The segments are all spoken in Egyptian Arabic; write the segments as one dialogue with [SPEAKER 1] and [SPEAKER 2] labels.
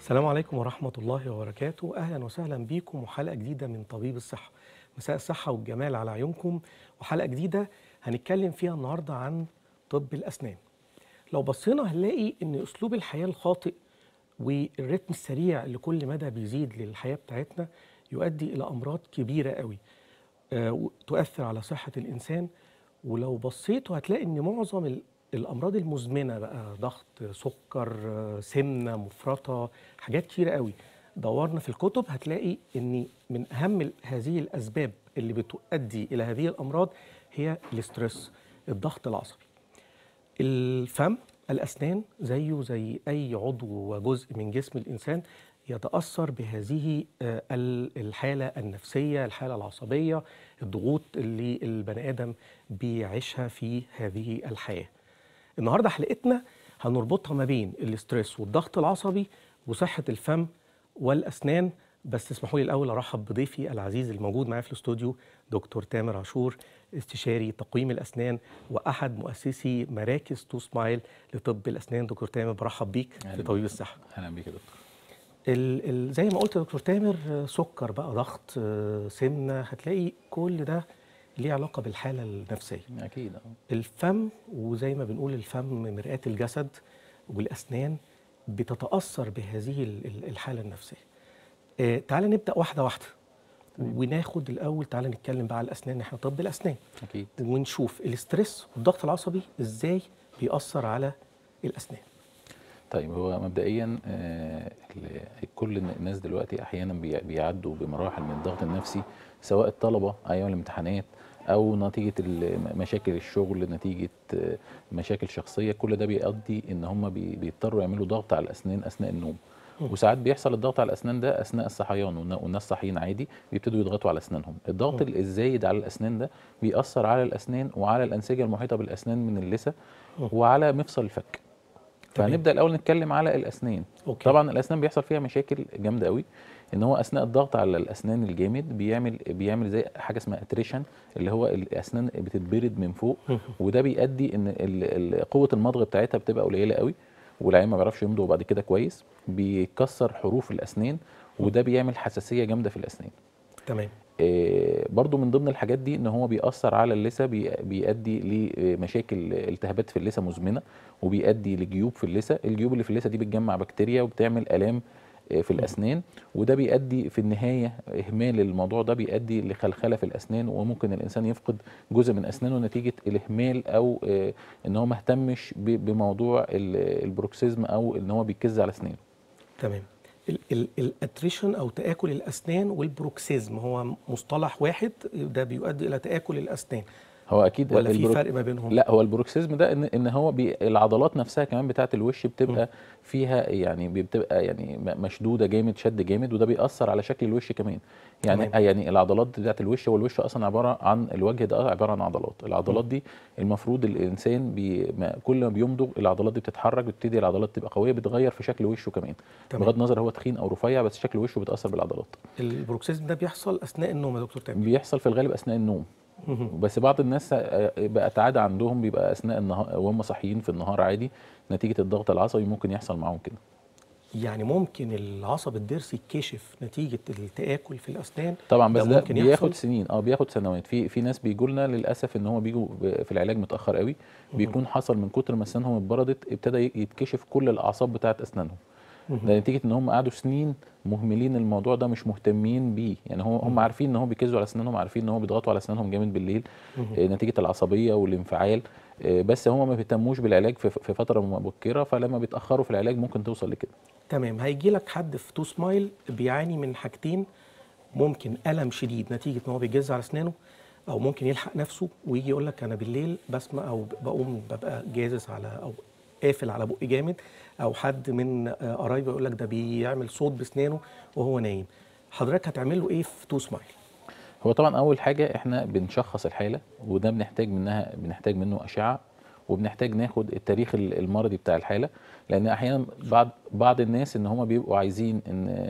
[SPEAKER 1] السلام عليكم ورحمة الله وبركاته أهلا وسهلا بيكم وحلقة جديدة من طبيب الصحة مساء الصحة والجمال على عيونكم وحلقة جديدة هنتكلم فيها النهاردة عن طب الأسنان لو بصينا هنلاقي أن أسلوب الحياة الخاطئ والريتم السريع اللي كل مدى بيزيد للحياة بتاعتنا يؤدي إلى أمراض كبيرة قوي آه، تؤثر على صحة الإنسان ولو بصيتوا هتلاقي أن معظم ال- الأمراض المزمنة بقى ضغط سكر آه، سمنة مفرطة حاجات كتيرة قوي دورنا في الكتب هتلاقي أن من أهم ال- هذه الأسباب اللي بتؤدي إلى هذه الأمراض هي الاسترس الضغط العصبي الفم الأسنان زيه زي أي عضو وجزء من جسم الإنسان يتأثر بهذه آه، ال- الحالة النفسية الحالة العصبية الضغوط اللي البني آدم بيعيشها في هذه الحياة النهاردة حلقتنا هنربطها ما بين الاسترس والضغط العصبي وصحة الفم والأسنان بس اسمحوا لي الأول أرحب بضيفي العزيز الموجود معايا في الاستوديو دكتور تامر عاشور استشاري تقويم الأسنان وأحد مؤسسي مراكز تو سمايل لطب الأسنان دكتور تامر برحب بيك
[SPEAKER 2] أهلا
[SPEAKER 1] في
[SPEAKER 2] بيك.
[SPEAKER 1] طبيب الصحة
[SPEAKER 2] اهلا بيك يا دكتور
[SPEAKER 1] ال ال زي ما قلت يا دكتور تامر آه، سكر بقى ضغط آه، سمنة هتلاقي كل ده ليه علاقة بالحالة النفسية
[SPEAKER 2] اكيد اه
[SPEAKER 1] الفم وزي ما بنقول الفم مرآة الجسد والأسنان بتتأثر بهذه ال- ال- الحالة النفسية آه تعال نبدأ واحدة واحدة وناخد الأول تعال نتكلم بقى على الأسنان احنا طب الأسنان
[SPEAKER 2] اكيد
[SPEAKER 1] ونشوف الاسترس والضغط العصبي ازاي بيأثر على الأسنان
[SPEAKER 2] طيب هو مبدئيا آه، ال- كل الناس دلوقتي احيانا بي- بيعدوا بمراحل من الضغط النفسي سواء الطلبه ايام الامتحانات او نتيجه ال- مشاكل الشغل نتيجه آه، مشاكل شخصيه كل ده بيؤدي ان هم بي- بيضطروا يعملوا ضغط على الاسنان اثناء النوم وساعات بيحصل الضغط على الاسنان ده اثناء الصحيان والن- والناس صاحيين عادي بيبتدوا يضغطوا على اسنانهم الضغط
[SPEAKER 1] مم.
[SPEAKER 2] ال- الزايد على الاسنان ده بيأثر على الاسنان وعلى الانسجه المحيطه بالاسنان من اللثه
[SPEAKER 1] مم.
[SPEAKER 2] وعلى مفصل الفك
[SPEAKER 1] تمام.
[SPEAKER 2] فهنبدا الاول نتكلم على الاسنان
[SPEAKER 1] أوكي.
[SPEAKER 2] طبعا الاسنان بيحصل فيها مشاكل جامده قوي ان هو اثناء الضغط على الاسنان الجامد بيعمل بيعمل زي حاجه اسمها اتريشن اللي هو الاسنان بتتبرد من فوق
[SPEAKER 1] مم.
[SPEAKER 2] وده بيؤدي ان ال- ال- قوه المضغ بتاعتها بتبقى قليله قوي والعيان ما بيعرفش يمضغ بعد كده كويس بيكسر حروف الاسنان وده بيعمل حساسيه جامده في الاسنان
[SPEAKER 1] تمام
[SPEAKER 2] آه، برضو من ضمن الحاجات دي ان هو بيأثر على اللثه بي- بيؤدي لمشاكل التهابات في اللثه مزمنه وبيؤدي لجيوب في اللثه الجيوب اللي في اللثه دي بتجمع بكتيريا وبتعمل الام آه، في الاسنان وده بيؤدي في النهايه اهمال الموضوع ده بيؤدي لخلخله في الاسنان وممكن الانسان يفقد جزء من اسنانه نتيجه الاهمال او آه، ان هو ما اهتمش ب- بموضوع ال- البروكسيزم او ان هو بيكز على اسنانه
[SPEAKER 1] تمام ال- ال- الاتريشن او تاكل الاسنان والبروكسيزم هو مصطلح واحد ده بيؤدي الى تاكل الاسنان
[SPEAKER 2] هو اكيد
[SPEAKER 1] ولا في
[SPEAKER 2] البروك-
[SPEAKER 1] فرق ما بينهم
[SPEAKER 2] لا هو البروكسيزم ده ان ان هو بي العضلات نفسها كمان بتاعه الوش بتبقى فيها يعني بتبقى يعني م- مشدوده جامد شد جامد وده بيأثر على شكل الوش كمان يعني
[SPEAKER 1] تمام.
[SPEAKER 2] يعني العضلات بتاعه الوش هو الوش اصلا عباره عن الوجه ده عباره عن عضلات العضلات دي المفروض الانسان بي ما كل ما بيمضغ العضلات دي بتتحرك بتبتدي العضلات تبقى قويه بتغير في شكل وشه كمان
[SPEAKER 1] تمام.
[SPEAKER 2] بغض النظر هو تخين او رفيع بس شكل وشه بيتاثر بالعضلات
[SPEAKER 1] البروكسيزم ده بيحصل اثناء النوم يا دكتور تامر
[SPEAKER 2] بيحصل في الغالب اثناء النوم
[SPEAKER 1] مهم.
[SPEAKER 2] بس بعض الناس آه، بقت عاده عندهم بيبقى اثناء النهار وهم صاحيين في النهار عادي نتيجه الضغط العصبي ممكن يحصل معاهم كده
[SPEAKER 1] يعني ممكن العصب الضرسي يتكشف نتيجه التاكل في الاسنان
[SPEAKER 2] طبعا بس
[SPEAKER 1] ده
[SPEAKER 2] ده
[SPEAKER 1] ممكن
[SPEAKER 2] بياخد
[SPEAKER 1] يحصل؟
[SPEAKER 2] سنين اه بياخد سنوات في في ناس بيجوا لنا للاسف ان هم بيجوا ب- في العلاج متاخر قوي بيكون حصل من كتر ما اسنانهم اتبردت ابتدى ي- يتكشف كل الاعصاب بتاعه اسنانهم ده نتيجه ان هم قعدوا سنين مهملين الموضوع ده مش مهتمين بيه يعني هو هم عارفين ان هم بيكزوا على اسنانهم عارفين ان هم بيضغطوا على اسنانهم جامد بالليل آه، نتيجه العصبيه والانفعال آه، بس هم ما بيهتموش بالعلاج في في فتره مبكره فلما بيتاخروا في العلاج ممكن توصل لكده
[SPEAKER 1] تمام هيجي لك حد في تو سمايل بيعاني من حاجتين ممكن الم شديد نتيجه ان هو بيجز على اسنانه او ممكن يلحق نفسه ويجي يقول لك انا بالليل بسمع او بقوم ببقى جازز على او قافل على بقي جامد او حد من آه، قرايبي يقول لك ده بيعمل صوت باسنانه وهو نايم حضرتك هتعمل له ايه في تو سمايل
[SPEAKER 2] هو طبعا اول حاجه احنا بنشخص الحاله وده بنحتاج منها بنحتاج منه اشعه وبنحتاج ناخد التاريخ ال- المرضي بتاع الحاله لان احيانا بعض بعض الناس ان هم بيبقوا عايزين ان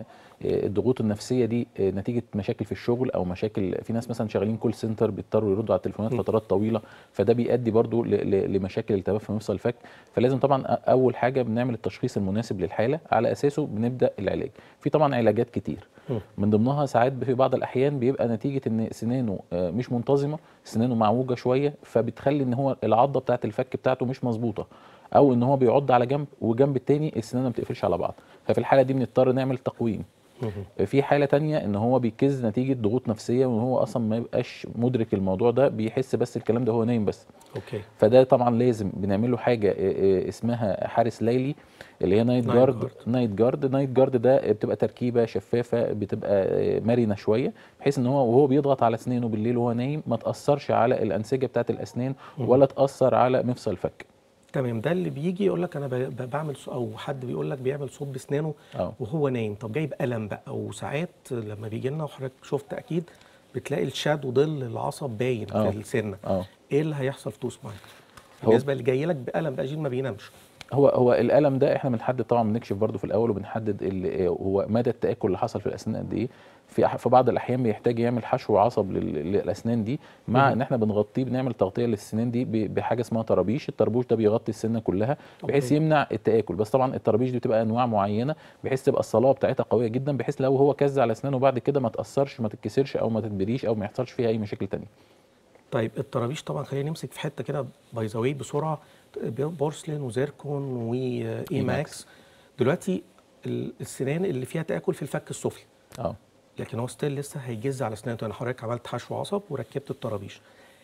[SPEAKER 2] آه، الضغوط النفسيه دي آه، نتيجه مشاكل في الشغل او مشاكل في ناس مثلا شغالين كول سنتر بيضطروا يردوا على التليفونات
[SPEAKER 1] م.
[SPEAKER 2] فترات طويله فده بيؤدي برضو ل- ل- لمشاكل التهاب في مفصل الفك فلازم طبعا أ- اول حاجه بنعمل التشخيص المناسب للحاله على اساسه بنبدا العلاج في طبعا علاجات كتير
[SPEAKER 1] م.
[SPEAKER 2] من ضمنها ساعات في بعض الاحيان بيبقى نتيجه ان سنانه آه، مش منتظمه سنانه معوجه شويه فبتخلي ان هو العضه بتاعه الفك بتاعته مش مظبوطه او ان هو بيعض على جنب وجنب التاني السنان ما بتقفلش على بعض ففي الحاله دي بنضطر نعمل تقويم
[SPEAKER 1] مهم.
[SPEAKER 2] في حاله تانية ان هو بيكز نتيجه ضغوط نفسيه وان هو اصلا ما يبقاش مدرك الموضوع ده بيحس بس الكلام ده هو نايم بس
[SPEAKER 1] اوكي
[SPEAKER 2] فده طبعا لازم بنعمل له حاجه آه، آه، اسمها حارس ليلي اللي هي نايت
[SPEAKER 1] نايت
[SPEAKER 2] جارد
[SPEAKER 1] جارد.
[SPEAKER 2] نايت جارد نايت جارد ده بتبقى تركيبه شفافه بتبقى آه، مرنه شويه بحيث ان هو وهو بيضغط على اسنانه بالليل وهو نايم ما تاثرش على الانسجه بتاعه الاسنان
[SPEAKER 1] مم.
[SPEAKER 2] ولا تاثر على مفصل الفك
[SPEAKER 1] تمام ده اللي بيجي يقول لك انا ب- ب- بعمل ص- او حد بيقول لك بيعمل صوت باسنانه
[SPEAKER 2] اه
[SPEAKER 1] وهو نايم طب جايب قلم بقى وساعات لما بيجي لنا وحضرتك شفت اكيد بتلاقي الشاد وظل العصب باين
[SPEAKER 2] آه.
[SPEAKER 1] في السنه
[SPEAKER 2] اه
[SPEAKER 1] ايه اللي هيحصل في توس مايك
[SPEAKER 2] هو-
[SPEAKER 1] بالنسبه اللي جاي لك بقلم بقى جيل ما بينامش
[SPEAKER 2] هو هو الالم ده احنا بنحدد طبعا بنكشف برضو في الاول وبنحدد ال- هو مدى التاكل اللي حصل في الاسنان قد ايه في أح- في بعض الاحيان بيحتاج يعمل حشو عصب لل- للاسنان دي مع
[SPEAKER 1] مهم.
[SPEAKER 2] ان احنا بنغطيه بنعمل تغطيه للسنان دي ب- بحاجه اسمها طرابيش الطربوش ده بيغطي السنه كلها بحيث
[SPEAKER 1] أوكي.
[SPEAKER 2] يمنع التاكل بس طبعا الطرابيش دي بتبقى انواع معينه بحيث تبقى الصلابه بتاعتها قويه جدا بحيث لو هو كز على اسنانه بعد كده ما تاثرش ما تتكسرش او ما تتبريش او ما يحصلش فيها اي مشاكل تانية
[SPEAKER 1] طيب الطرابيش طبعا خلينا نمسك في حته كده باي ذا واي بسرعه بورسلين وزيركون واي ماكس دلوقتي ال- السنان اللي فيها تاكل في الفك السفلي
[SPEAKER 2] اه
[SPEAKER 1] لكن هو ستيل لسه هيجز على اسنانه انا حضرتك عملت حشو عصب وركبت الطرابيش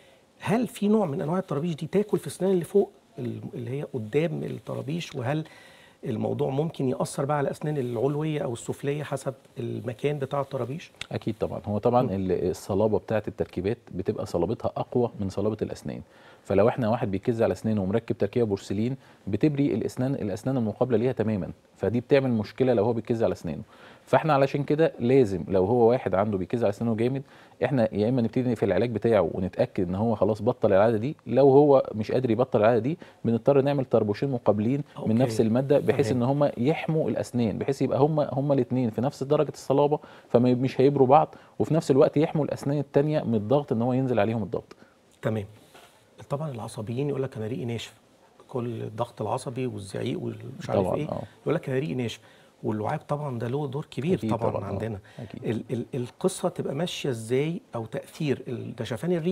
[SPEAKER 1] هل في نوع من انواع الطرابيش دي تاكل في السنان اللي فوق ال- اللي هي قدام الطرابيش وهل الموضوع ممكن ياثر بقى على الاسنان العلويه او السفليه حسب المكان بتاع الطرابيش
[SPEAKER 2] اكيد طبعا هو طبعا ال- الصلابه بتاعه التركيبات بتبقى صلابتها اقوى من صلابه الاسنان فلو احنا واحد بيكز على اسنانه ومركب تركيبه بورسلين بتبري الاسنان الاسنان المقابله ليها تماما فدي بتعمل مشكله لو هو بيكز على اسنانه فاحنا علشان كده لازم لو هو واحد عنده بيكز على اسنانه جامد احنا يا اما نبتدي في العلاج بتاعه ونتاكد ان هو خلاص بطل العاده دي لو هو مش قادر يبطل العاده دي بنضطر نعمل طربوشين مقابلين
[SPEAKER 1] أوكي.
[SPEAKER 2] من نفس الماده بحيث
[SPEAKER 1] تمام.
[SPEAKER 2] ان هم يحموا الاسنان بحيث يبقى هم هم الاثنين في نفس درجه الصلابه فمش هيبروا بعض وفي نفس الوقت يحموا الاسنان الثانيه من الضغط ان هو ينزل عليهم الضغط
[SPEAKER 1] تمام طبعا العصبيين يقول لك انا ريقي ناشف كل الضغط العصبي والزعيق والمش عارف
[SPEAKER 2] طبعاً،
[SPEAKER 1] ايه
[SPEAKER 2] آه.
[SPEAKER 1] يقول لك انا ريقي ناشف واللعاب طبعا ده له دور كبير
[SPEAKER 2] أكيد
[SPEAKER 1] طبعا,
[SPEAKER 2] طبعاً، آه،
[SPEAKER 1] عندنا
[SPEAKER 2] أكيد.
[SPEAKER 1] ال ال القصه تبقى ماشيه ازاي او تاثير الدشفان الريق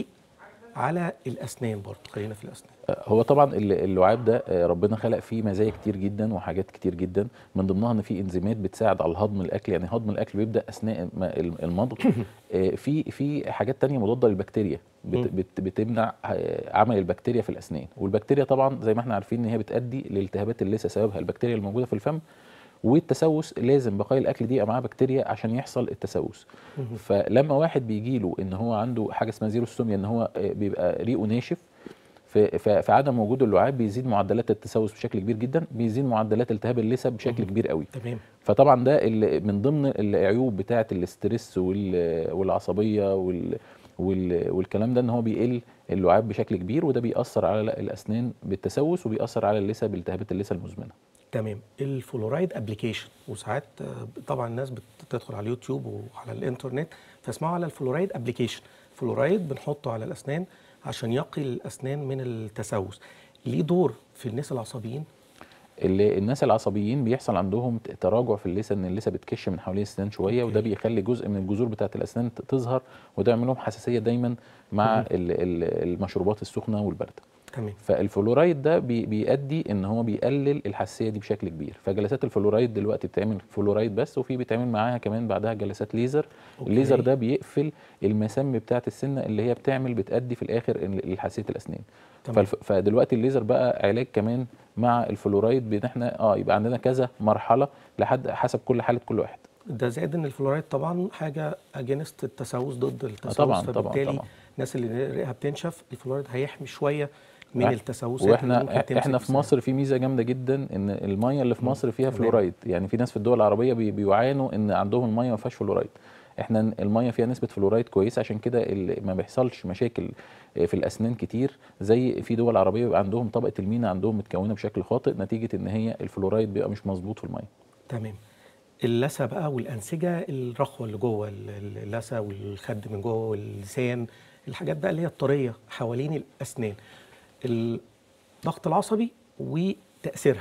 [SPEAKER 1] على الاسنان برضه خلينا في الاسنان
[SPEAKER 2] هو طبعا ال- اللعاب ده آه، ربنا خلق فيه مزايا كتير جدا وحاجات كتير جدا من ضمنها ان في انزيمات بتساعد على هضم الاكل يعني هضم الاكل بيبدا اثناء ما- الم- المضغ آه، في في حاجات تانية مضاده للبكتيريا
[SPEAKER 1] مم.
[SPEAKER 2] بت بت بتمنع آه، عمل البكتيريا في الاسنان والبكتيريا طبعا زي ما احنا عارفين ان هي بتؤدي لالتهابات اللثه سببها البكتيريا الموجوده في الفم والتسوس لازم بقايا الاكل دي يبقى معاه بكتيريا عشان يحصل التسوس فلما واحد بيجي له ان هو عنده حاجه اسمها زيروستوميا ان هو آه، بيبقى ريقه ناشف ف- ف- في عدم وجود اللعاب بيزيد معدلات التسوس بشكل كبير جدا بيزيد معدلات التهاب اللثه بشكل
[SPEAKER 1] مهم.
[SPEAKER 2] كبير قوي
[SPEAKER 1] تمام
[SPEAKER 2] فطبعا ده ال- من ضمن العيوب بتاعه الاسترس وال- والعصبيه وال وال- والكلام ده ان هو بيقل اللعاب بشكل كبير وده بيأثر على الاسنان بالتسوس وبيأثر على اللثه بالتهابات اللثه المزمنه
[SPEAKER 1] تمام الفلورايد ابلكيشن وساعات آه، طبعا الناس بتدخل على اليوتيوب وعلى الانترنت فاسمعوا على الفلورايد ابلكيشن فلورايد بنحطه على الاسنان عشان يقي الاسنان من التسوس ليه دور في الناس العصبيين
[SPEAKER 2] اللي الناس العصبيين بيحصل عندهم ت- تراجع في اللثه ان اللثه بتكش من حوالين الاسنان شويه وده
[SPEAKER 1] أوكي.
[SPEAKER 2] بيخلي جزء من الجذور بتاعه الاسنان ت- تظهر وده يعمل لهم حساسيه دايما مع
[SPEAKER 1] مهم.
[SPEAKER 2] ال- ال- المشروبات السخنه والبارده
[SPEAKER 1] تمام
[SPEAKER 2] فالفلورايد ده بي بيؤدي ان هو بيقلل الحساسيه دي بشكل كبير فجلسات الفلورايد دلوقتي بتتعمل فلورايد بس وفي بيتعمل معاها كمان بعدها جلسات ليزر
[SPEAKER 1] أوكي.
[SPEAKER 2] الليزر ده بيقفل المسام بتاعه السنه اللي هي بتعمل بتؤدي في الاخر ال- لحساسيه الاسنان
[SPEAKER 1] تمام
[SPEAKER 2] فالف... فدلوقتي الليزر بقى علاج كمان مع الفلورايد بان احنا اه يبقى عندنا كذا مرحله لحد حسب كل حاله كل واحد
[SPEAKER 1] ده زائد ان الفلورايد طبعا حاجه اجينست التسوس ضد التسوس
[SPEAKER 2] طبعاً، طبعاً،
[SPEAKER 1] فبالتالي
[SPEAKER 2] طبعاً.
[SPEAKER 1] الناس اللي ريقها بتنشف الفلورايد هيحمي شويه من
[SPEAKER 2] إح-
[SPEAKER 1] التسوسات اللي
[SPEAKER 2] واحنا
[SPEAKER 1] ممكن تمسك
[SPEAKER 2] احنا في
[SPEAKER 1] السنان.
[SPEAKER 2] مصر في ميزه جامده جدا ان الميه اللي في
[SPEAKER 1] مم.
[SPEAKER 2] مصر فيها
[SPEAKER 1] تمام.
[SPEAKER 2] فلورايد يعني في ناس في الدول العربيه بي- بيعانوا ان عندهم الميه ما فيهاش فلورايد احنا الميه فيها نسبه فلورايد كويسه عشان كده ال- ما بيحصلش مشاكل في الاسنان كتير زي في دول عربيه بيبقى عندهم طبقه المينا عندهم متكونه بشكل خاطئ نتيجه ان هي الفلورايد بيبقى مش مظبوط في الميه
[SPEAKER 1] تمام اللثه بقى والانسجه الرخوه اللي جوه ال- ال- اللثه والخد من جوه واللسان الحاجات بقى اللي هي الطريه حوالين الاسنان الضغط العصبي وتاثيرها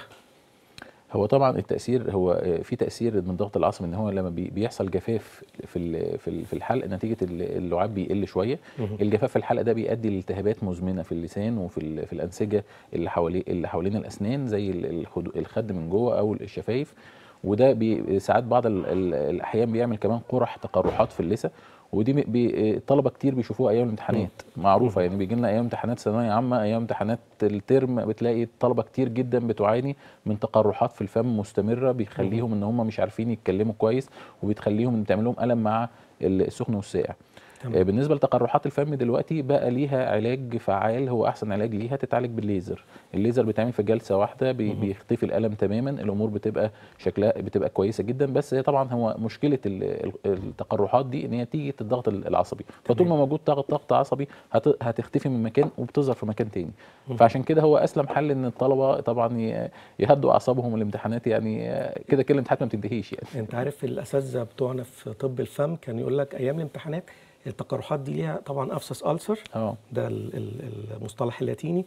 [SPEAKER 2] هو طبعا التاثير هو آه، في تاثير من الضغط العصبي ان هو لما بي- بيحصل جفاف في ال- في ال- في الحلق نتيجه ال- اللعاب بيقل شويه
[SPEAKER 1] مهم.
[SPEAKER 2] الجفاف في الحلق ده بيؤدي لالتهابات مزمنه في اللسان وفي ال- في الانسجه اللي حوالي اللي حوالين الاسنان زي ال- الخد- الخد من جوه او الشفايف وده بي ساعات بعض ال- ال- الاحيان بيعمل كمان قرح تقرحات في اللثه ودي بي- بي الطلبه كتير بيشوفوها ايام الامتحانات معروفه يعني بيجي لنا ايام امتحانات ثانويه عامه ايام امتحانات الترم بتلاقي الطلبه كتير جدا بتعاني من تقرحات في الفم مستمره بيخليهم ان هم مش عارفين يتكلموا كويس وبتخليهم ان تعمل لهم الم مع السخن والساقع آه،
[SPEAKER 1] تمام
[SPEAKER 2] بالنسبه لتقرحات الفم دلوقتي بقى ليها علاج فعال هو احسن علاج ليها تتعالج بالليزر الليزر بيتعمل في جلسه واحده بي-
[SPEAKER 1] مهم.
[SPEAKER 2] بيختفي الالم تماما الامور بتبقى شكلها بتبقى كويسه جدا بس هي طبعا هو مشكله ال- ال- التقرحات دي ان هي تيجي الضغط العصبي فطول ما موجود ضغط ضغط عصبي هت- هتختفي من مكان وبتظهر في مكان تاني
[SPEAKER 1] مهم.
[SPEAKER 2] فعشان كده هو اسلم حل ان الطلبه طبعا ي- يهدوا اعصابهم الامتحانات يعني آه، كده كده الامتحانات ما بتنتهيش يعني
[SPEAKER 1] انت عارف الاساتذه بتوعنا في طب الفم كان يقول لك ايام الامتحانات التقرحات دي ليها طبعا افسس ألسر
[SPEAKER 2] اه
[SPEAKER 1] ده ال- ال- المصطلح اللاتيني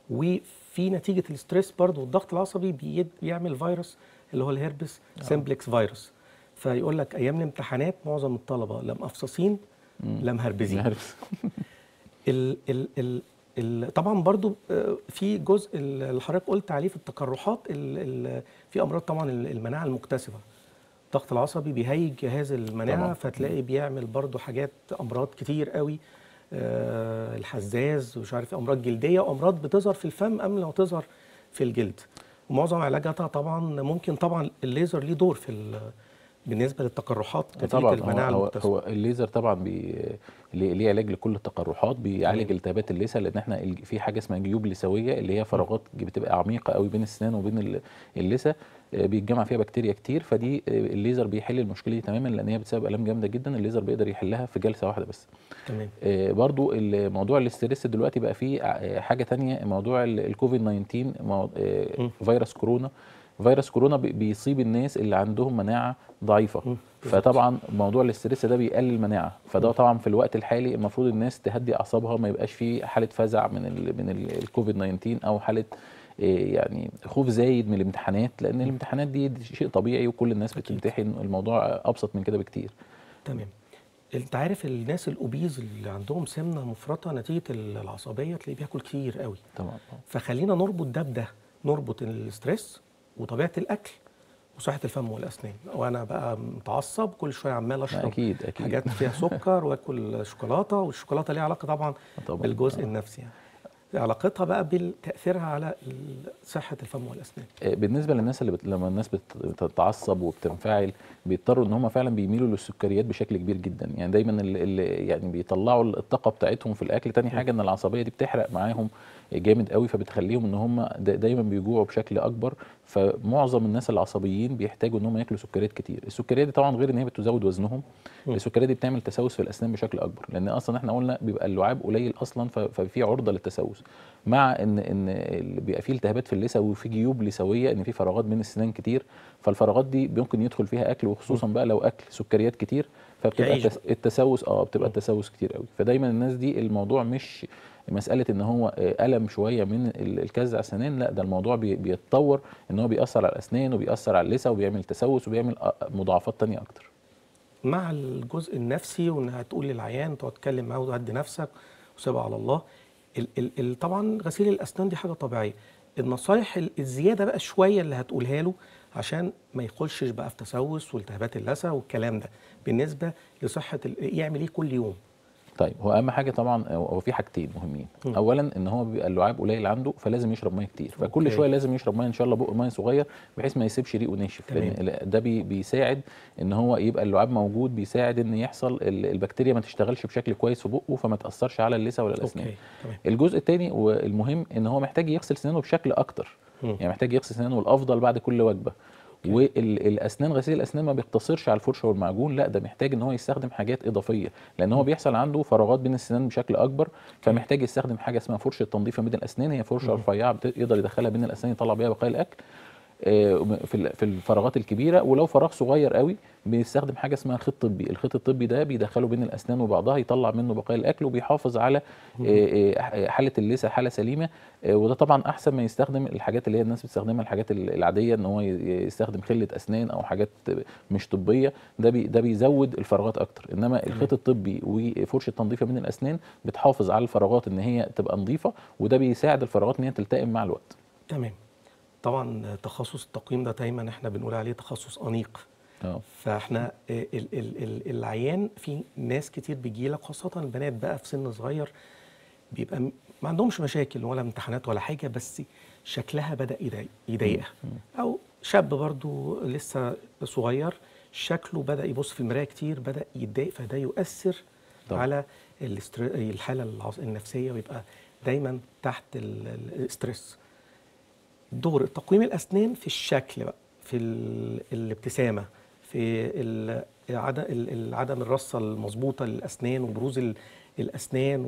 [SPEAKER 1] وفي نتيجه الاستريس برضو والضغط العصبي بيد- بيعمل فيروس اللي هو الهربس سيمبلكس فيروس فيقول لك ايام الامتحانات معظم الطلبه لا مقفصصين لا مهربزين
[SPEAKER 2] عارف.
[SPEAKER 1] ال ال ال ال طبعا برضو آه، في جزء اللي حضرتك قلت عليه في التقرحات ال ال في امراض طبعا ال- المناعه المكتسبه الضغط العصبي بيهيج جهاز المناعه
[SPEAKER 2] طبعاً.
[SPEAKER 1] فتلاقي بيعمل برضو حاجات امراض كتير قوي آه، الحزاز ومش عارف إيه، امراض جلديه وامراض بتظهر في الفم قبل ما تظهر في الجلد ومعظم علاجاتها طبعا ممكن طبعا الليزر ليه دور في ال- بالنسبه للتقرحات نتيجه
[SPEAKER 2] طبعا
[SPEAKER 1] المناعه
[SPEAKER 2] هو, هو,
[SPEAKER 1] المكتسبه
[SPEAKER 2] هو الليزر طبعا بي ليه ليه علاج لكل التقرحات بيعالج
[SPEAKER 1] تمام.
[SPEAKER 2] التهابات اللثه لان احنا ال- في حاجه اسمها جيوب لثويه اللي هي فراغات بتبقى عميقه قوي بين السنان وبين ال- اللثه آه، بيتجمع فيها بكتيريا كتير فدي آه، الليزر بيحل المشكله دي تماما لان هي بتسبب الام جامده جدا الليزر بيقدر يحلها في جلسه واحده بس
[SPEAKER 1] تمام
[SPEAKER 2] آه، برضو الموضوع الاسترس دلوقتي بقى فيه آه، حاجه تانية موضوع ال- الكوفيد 19 مو- آه،
[SPEAKER 1] م.
[SPEAKER 2] فيروس كورونا فيروس كورونا بي- بيصيب الناس اللي عندهم مناعه ضعيفه
[SPEAKER 1] م. بالظبط.
[SPEAKER 2] فطبعا موضوع الاسترس ده بيقلل المناعه فده طبعا في الوقت الحالي المفروض الناس تهدي اعصابها ما يبقاش في حاله فزع من ال من ال- الكوفيد 19 او حاله إيه يعني خوف زايد من الامتحانات لان الامتحانات دي دي شيء طبيعي وكل الناس
[SPEAKER 1] أكيد.
[SPEAKER 2] بتمتحن الموضوع ابسط من كده بكتير
[SPEAKER 1] تمام انت عارف الناس الاوبيز اللي عندهم سمنه مفرطه نتيجه العصبيه تلاقيه بياكل كتير قوي
[SPEAKER 2] طبعا
[SPEAKER 1] فخلينا نربط ده بده نربط الاسترس وطبيعه الاكل وصحه الفم والاسنان وانا بقى متعصب كل شويه عمال اشرب
[SPEAKER 2] اكيد اكيد
[SPEAKER 1] حاجات فيها سكر واكل شوكولاته والشوكولاته ليها علاقه طبعا
[SPEAKER 2] طبعا
[SPEAKER 1] بالجزء
[SPEAKER 2] آه.
[SPEAKER 1] النفسي يعني علاقتها بقى بتاثيرها على ال- صحه الفم والاسنان
[SPEAKER 2] بالنسبه للناس اللي بت... لما الناس بت... بتتعصب وبتنفعل بيضطروا ان هم فعلا بيميلوا للسكريات بشكل كبير جدا يعني دايما اللي, اللي يعني بيطلعوا الطاقه بتاعتهم في الاكل تاني حاجه ان العصبيه دي بتحرق معاهم جامد قوي فبتخليهم ان هم دا- دايما بيجوعوا بشكل اكبر فمعظم الناس العصبيين بيحتاجوا ان هم ياكلوا سكريات كتير السكريات دي طبعا غير ان هي بتزود وزنهم
[SPEAKER 1] مم.
[SPEAKER 2] السكريات دي بتعمل تسوس في الاسنان بشكل اكبر لان اصلا احنا قلنا بيبقى اللعاب قليل اصلا ف- ففي عرضه للتسوس مع ان ان ال- بيبقى فيه التهابات في اللثه وفي جيوب لثويه ان في فراغات بين السنان كتير فالفراغات دي ممكن يدخل فيها اكل وخصوصا بقى لو اكل سكريات كتير فبتبقى
[SPEAKER 1] يعيش
[SPEAKER 2] التس- التسوس اه بتبقى التسوس كتير قوي فدايما الناس دي الموضوع مش مساله ان هو آه، الم شويه من ال- الكز على السنان لا ده الموضوع بي- بيتطور ان هو بيأثر على الاسنان وبيأثر على اللثه وبيعمل تسوس وبيعمل آه، مضاعفات تانية اكتر
[SPEAKER 1] مع الجزء النفسي وانها تقول للعيان تقعد تتكلم معاه وتهدي نفسك وسيبها على الله ال ال ال طبعا غسيل الاسنان دي حاجه طبيعيه النصايح ال- الزياده بقى شويه اللي هتقولها له عشان ما يخشش بقى في تسوس والتهابات اللثه والكلام ده بالنسبه لصحه ال- يعمل ايه كل يوم
[SPEAKER 2] طيب هو اهم حاجه طبعا هو في حاجتين مهمين
[SPEAKER 1] مم.
[SPEAKER 2] اولا ان هو بيبقى اللعاب قليل عنده فلازم يشرب ميه كتير فكل
[SPEAKER 1] أوكي.
[SPEAKER 2] شويه لازم يشرب ميه ان شاء الله بق ميه صغير بحيث ما يسيبش ريقه ناشف
[SPEAKER 1] تمام.
[SPEAKER 2] لان ده بي بيساعد ان هو يبقى اللعاب موجود بيساعد ان يحصل ال- البكتيريا ما تشتغلش بشكل كويس في بقه فما تاثرش على اللثه ولا الاسنان
[SPEAKER 1] اوكي تمام
[SPEAKER 2] الجزء الثاني والمهم ان هو محتاج يغسل سنانه بشكل اكتر
[SPEAKER 1] مم.
[SPEAKER 2] يعني محتاج يغسل سنانه الافضل بعد كل وجبه والاسنان غسيل الاسنان ما بيقتصرش على الفرشه والمعجون لا ده محتاج ان هو يستخدم حاجات اضافيه لان هو بيحصل عنده فراغات بين السنان بشكل اكبر فمحتاج يستخدم حاجه اسمها فرشه تنظيف بين الاسنان هي فرشه
[SPEAKER 1] مم.
[SPEAKER 2] رفيعه بت- يقدر يدخلها بين الاسنان يطلع بيها بقايا الاكل آه، في ال- في الفراغات الكبيره ولو فراغ صغير قوي بنستخدم حاجه اسمها خيط طبي الخيط الطبي ده بيدخله بين الاسنان وبعضها يطلع منه بقايا الاكل وبيحافظ على آه، آه، حاله اللثه حاله سليمه آه، وده طبعا احسن ما يستخدم الحاجات اللي هي الناس بتستخدمها الحاجات ال- العاديه ان هو ي- يستخدم خله اسنان او حاجات مش طبيه ده بي ده بيزود الفراغات اكتر انما الخيط الطبي وفرشه تنظيف من الاسنان بتحافظ على الفراغات ان هي تبقى نظيفه وده بيساعد الفراغات ان هي تلتئم مع الوقت
[SPEAKER 1] تمام طبعا تخصص التقويم ده دايما احنا بنقول عليه تخصص انيق
[SPEAKER 2] اه
[SPEAKER 1] فاحنا ال ال ال العيان في ناس كتير بيجي لك خاصه البنات بقى في سن صغير بيبقى م- ما عندهمش مشاكل ولا امتحانات ولا حاجه بس شكلها بدا يضايق- يضايقها او شاب برضو لسه صغير شكله بدا يبص في المرايه كتير بدا يتضايق فده يؤثر
[SPEAKER 2] طبعا.
[SPEAKER 1] على الاستر- الحاله العص- النفسيه ويبقى دايما تحت ال- ال- الاسترس دور تقويم الاسنان في الشكل بقى في ال- الابتسامه في ال- عدم ال- ال- عدم الرصه المظبوطه للاسنان وبروز ال- الاسنان و-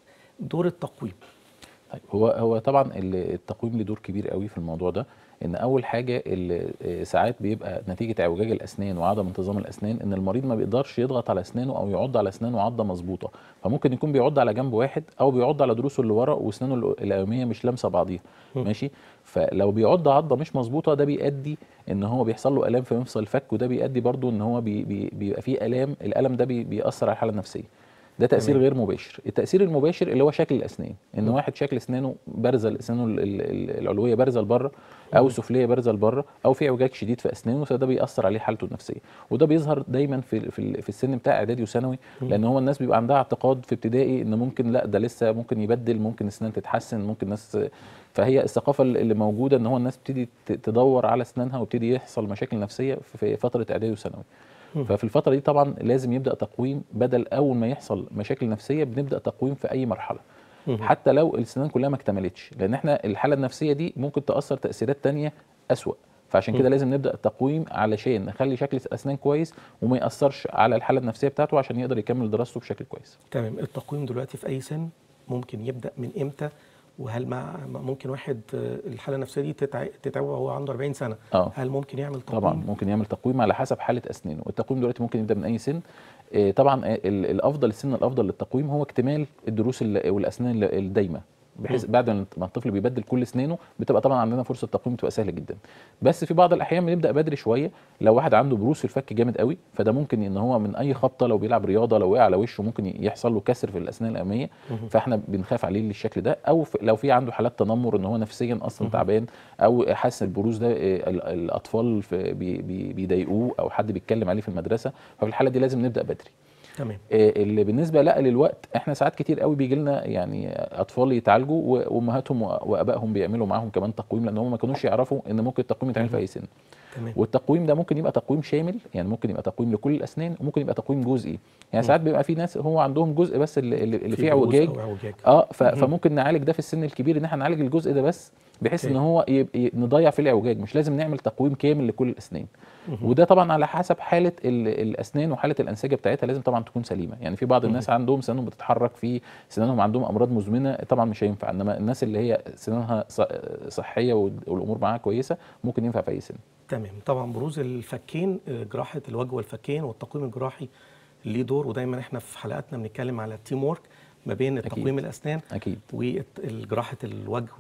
[SPEAKER 1] دور التقويم
[SPEAKER 2] طيب هو هو طبعا ال- التقويم له دور كبير قوي في الموضوع ده ان اول حاجه ال- آه، ساعات بيبقى نتيجه اعوجاج الاسنان وعدم انتظام الاسنان ان المريض ما بيقدرش يضغط على اسنانه او يعض على اسنانه عضه مظبوطه فممكن يكون بيعض على جنب واحد او بيعض على ضروسه اللي ورا واسنانه ال- الاماميه مش لامسه بعضيها
[SPEAKER 1] م.
[SPEAKER 2] ماشي فلو بيعض عضه مش مظبوطه ده بيؤدي ان هو بيحصل له الام في مفصل الفك وده بيؤدي برضو ان هو بي بي بيبقى فيه الام الالم ده بي بيأثر على الحاله النفسيه ده تاثير
[SPEAKER 1] تمام.
[SPEAKER 2] غير مباشر التاثير المباشر اللي هو شكل الاسنان ان
[SPEAKER 1] م.
[SPEAKER 2] واحد شكل اسنانه بارزه اسنانه ال- ال- ال- العلويه بارزه لبره او
[SPEAKER 1] م.
[SPEAKER 2] السفليه بارزه لبره او في اعوجاج شديد في اسنانه فده بيأثر عليه حالته النفسيه وده بيظهر دايما في في ال- في السن بتاع اعدادي وثانوي
[SPEAKER 1] م.
[SPEAKER 2] لان هو الناس بيبقى عندها اعتقاد في ابتدائي ان ممكن لا ده لسه ممكن يبدل ممكن اسنان تتحسن ممكن ناس فهي الثقافه اللي موجوده ان هو الناس بتبتدي ت- تدور على اسنانها ويبتدي يحصل مشاكل نفسيه في فتره اعدادي وثانوي
[SPEAKER 1] م.
[SPEAKER 2] ففي الفتره دي طبعا لازم يبدا تقويم بدل اول ما يحصل مشاكل نفسيه بنبدا تقويم في اي مرحله
[SPEAKER 1] مهم.
[SPEAKER 2] حتى لو السنان كلها ما اكتملتش لان احنا الحاله النفسيه دي ممكن تاثر تاثيرات تانية اسوا فعشان كده
[SPEAKER 1] م.
[SPEAKER 2] لازم نبدا التقويم علشان نخلي شكل الاسنان كويس وما ياثرش على الحاله النفسيه بتاعته عشان يقدر يكمل دراسته بشكل كويس
[SPEAKER 1] تمام التقويم دلوقتي في اي سن ممكن يبدا من امتى وهل مع ممكن واحد آه، الحاله النفسيه دي تتع- تتعب وهو عنده 40 سنه
[SPEAKER 2] اه
[SPEAKER 1] هل ممكن يعمل تقويم
[SPEAKER 2] طبعا ممكن يعمل تقويم على حسب حاله اسنانه التقويم دلوقتي ممكن يبدا من اي سن آه، طبعا آه، ال- الافضل السن الافضل للتقويم هو اكتمال الدروس ال- والاسنان ال- الدايمه بحيث
[SPEAKER 1] مم.
[SPEAKER 2] بعد ما الطفل بيبدل كل اسنانه بتبقى طبعا عندنا فرصه تقويم بتبقى سهله جدا بس في بعض الاحيان بنبدا بدري شويه لو واحد عنده بروز في الفك جامد قوي فده ممكن ان هو من اي خبطه لو بيلعب رياضه لو وقع على وشه ممكن يحصل له كسر في الاسنان الاماميه
[SPEAKER 1] مهم.
[SPEAKER 2] فاحنا بنخاف عليه للشكل ده او في- لو في عنده حالات تنمر ان هو نفسيا اصلا
[SPEAKER 1] مهم.
[SPEAKER 2] تعبان او حاسس البروز ده آه، ال- الاطفال في- بي- بي- بيضايقوه او حد بيتكلم عليه في المدرسه ففي الحاله دي لازم نبدا بدري
[SPEAKER 1] تمام
[SPEAKER 2] آه، اللي بالنسبه لا للوقت احنا ساعات كتير قوي بيجي لنا يعني اطفال يتعالجوا و- وامهاتهم و- وابائهم بيعملوا معاهم كمان تقويم لان هم ما كانوش يعرفوا ان ممكن التقويم يتعمل في اي سن
[SPEAKER 1] تمام
[SPEAKER 2] والتقويم ده ممكن يبقى تقويم شامل يعني ممكن يبقى تقويم لكل الاسنان وممكن يبقى تقويم جزئي يعني
[SPEAKER 1] مم.
[SPEAKER 2] ساعات بيبقى في ناس هو عندهم جزء بس اللي, اللي اللي
[SPEAKER 1] في
[SPEAKER 2] فيه
[SPEAKER 1] بروز
[SPEAKER 2] اعوجاج
[SPEAKER 1] أو اعوجاج
[SPEAKER 2] اه ف-
[SPEAKER 1] مهم.
[SPEAKER 2] فممكن نعالج ده في السن الكبير ان احنا نعالج الجزء ده بس بحيث ان
[SPEAKER 1] أوكي.
[SPEAKER 2] هو يب- ي- نضيع في الاعوجاج مش لازم نعمل تقويم كامل لكل الاسنان
[SPEAKER 1] مهم.
[SPEAKER 2] وده طبعا على حسب حاله ال- الاسنان وحاله الانسجه بتاعتها لازم طبعا تكون سليمه يعني في بعض الناس عندهم سنانهم بتتحرك في سنانهم عندهم امراض مزمنه طبعا مش هينفع انما الناس اللي هي سنانها ص- صحيه وال- والامور معاها كويسه ممكن ينفع في اي سن
[SPEAKER 1] تمام طبعا بروز الفكين آه، جراحه الوجه والفكين والتقويم الجراحي ليه دور ودايما احنا في حلقاتنا بنتكلم على التيم وورك ما بين
[SPEAKER 2] أكيد.
[SPEAKER 1] تقويم الاسنان
[SPEAKER 2] اكيد
[SPEAKER 1] وجراحه الوجه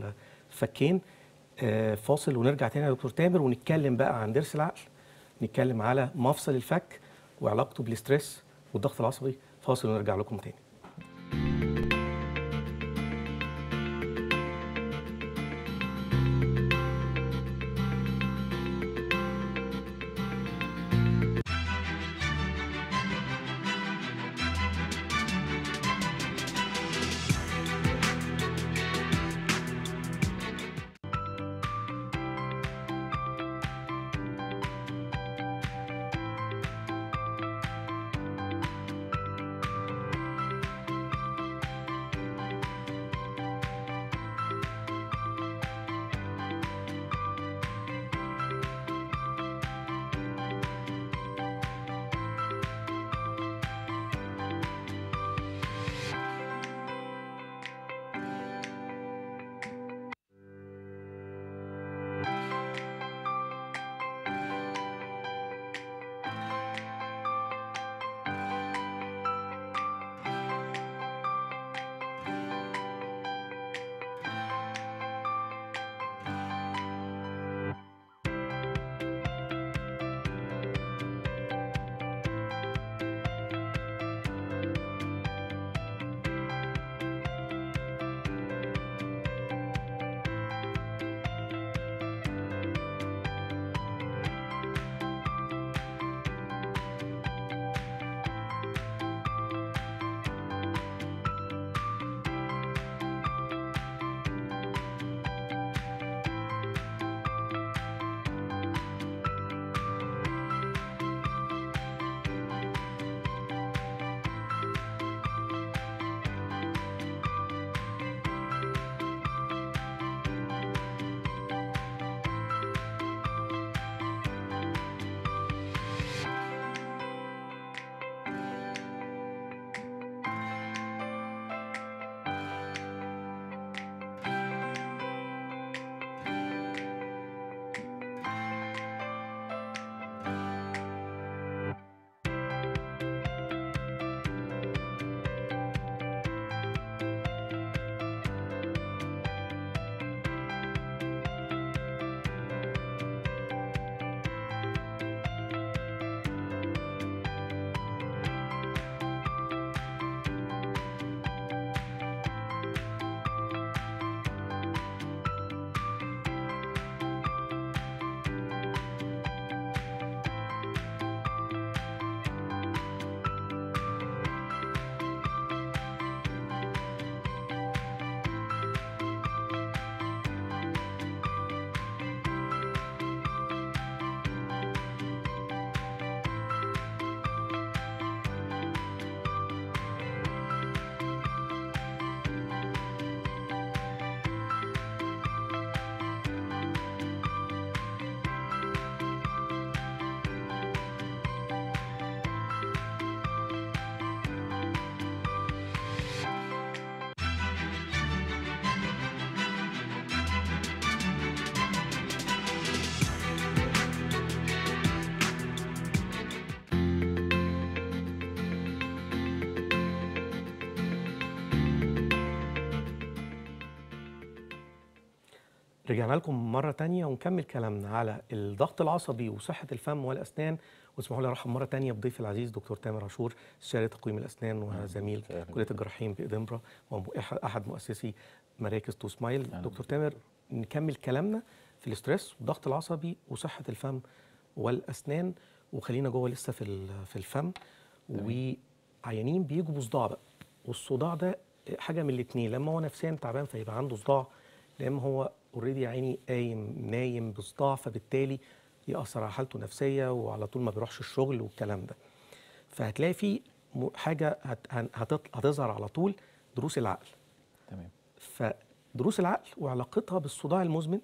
[SPEAKER 1] والفكين آه، فاصل ونرجع تاني يا دكتور تامر ونتكلم بقى عن ضرس العقل نتكلم على مفصل الفك وعلاقته بالستريس والضغط العصبي فاصل ونرجع لكم تاني رجعنا لكم مرة تانية ونكمل كلامنا على الضغط العصبي وصحة الفم والأسنان واسمحوا لي أرحب مرة تانية بضيفي العزيز دكتور تامر عاشور استشاري تقويم الأسنان وزميل
[SPEAKER 2] أهلاً.
[SPEAKER 1] كلية الجراحين بإدنبرا وأحد مؤسسي مراكز تو سمايل
[SPEAKER 2] أهلاً.
[SPEAKER 1] دكتور تامر نكمل كلامنا في الاسترس والضغط العصبي وصحة الفم والأسنان وخلينا جوه لسه في ال- في الفم وعيانين بيجوا بصداع بقى والصداع ده حاجه من الاثنين لما هو نفسيا تعبان فيبقى عنده صداع لما هو اوريدي يا عيني قايم نايم بصداع فبالتالي ياثر على حالته النفسيه وعلى طول ما بيروحش الشغل والكلام ده فهتلاقي في م- حاجه هت- هن- هتط- هتظهر على طول دروس العقل
[SPEAKER 2] تمام
[SPEAKER 1] فدروس العقل وعلاقتها بالصداع المزمن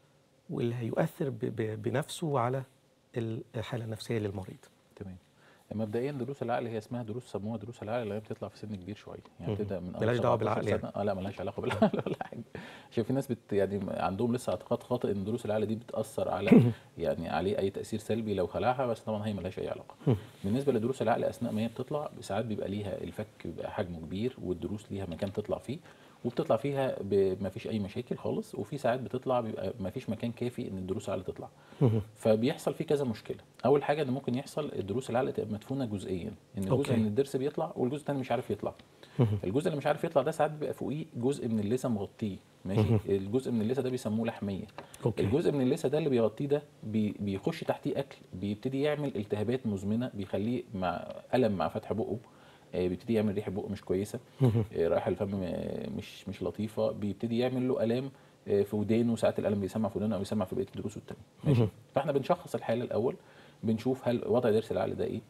[SPEAKER 1] واللي هيؤثر ب- ب- بنفسه على الحاله النفسيه للمريض
[SPEAKER 2] تمام مبدئيا دروس العقل هي اسمها دروس سموها دروس العقل اللي هي بتطلع في سن كبير شويه يعني
[SPEAKER 1] مهم.
[SPEAKER 2] بتبدا من أول
[SPEAKER 1] ملهاش دعوة
[SPEAKER 2] 17
[SPEAKER 1] بالعقل يعني.
[SPEAKER 2] سنة. اه لا ملهاش علاقه بالعقل ولا حاجه عشان في ناس بت يعني عندهم لسه اعتقاد خاطئ ان دروس العقل دي بتاثر على يعني عليه اي تاثير سلبي لو خلعها بس طبعا هي ملهاش اي علاقه بالنسبه لدروس العقل اثناء ما هي بتطلع ساعات بيبقى ليها الفك بيبقى حجمه كبير والدروس ليها مكان تطلع فيه وبتطلع فيها ما فيش اي مشاكل خالص وفي ساعات بتطلع بيبقى ما فيش مكان كافي ان الدروس العقل تطلع فبيحصل فيه كذا مشكله اول حاجه ان ممكن يحصل الدروس العقل تبقى مدفونه جزئيا ان جزء
[SPEAKER 1] أوكي.
[SPEAKER 2] من الضرس بيطلع والجزء الثاني مش عارف يطلع الجزء اللي مش عارف يطلع ده ساعات بيبقى فوقيه جزء من اللثه مغطيه ماشي الجزء من اللثه ده بيسموه لحميه
[SPEAKER 1] أوكي.
[SPEAKER 2] الجزء من اللثه ده اللي بيغطيه ده بي بيخش تحتيه اكل بيبتدي يعمل التهابات مزمنه بيخليه مع الم مع فتح بقه آه، بيبتدي يعمل ريحه بقه مش كويسه آه، رائحه الفم آه، مش مش لطيفه بيبتدي يعمل له الام آه، في ودانه وساعات الالم بيسمع في ودانه او بيسمع في بقيه الضروس التانيه ماشي فاحنا بنشخص الحاله الاول بنشوف هل وضع ضرس العقل ده ايه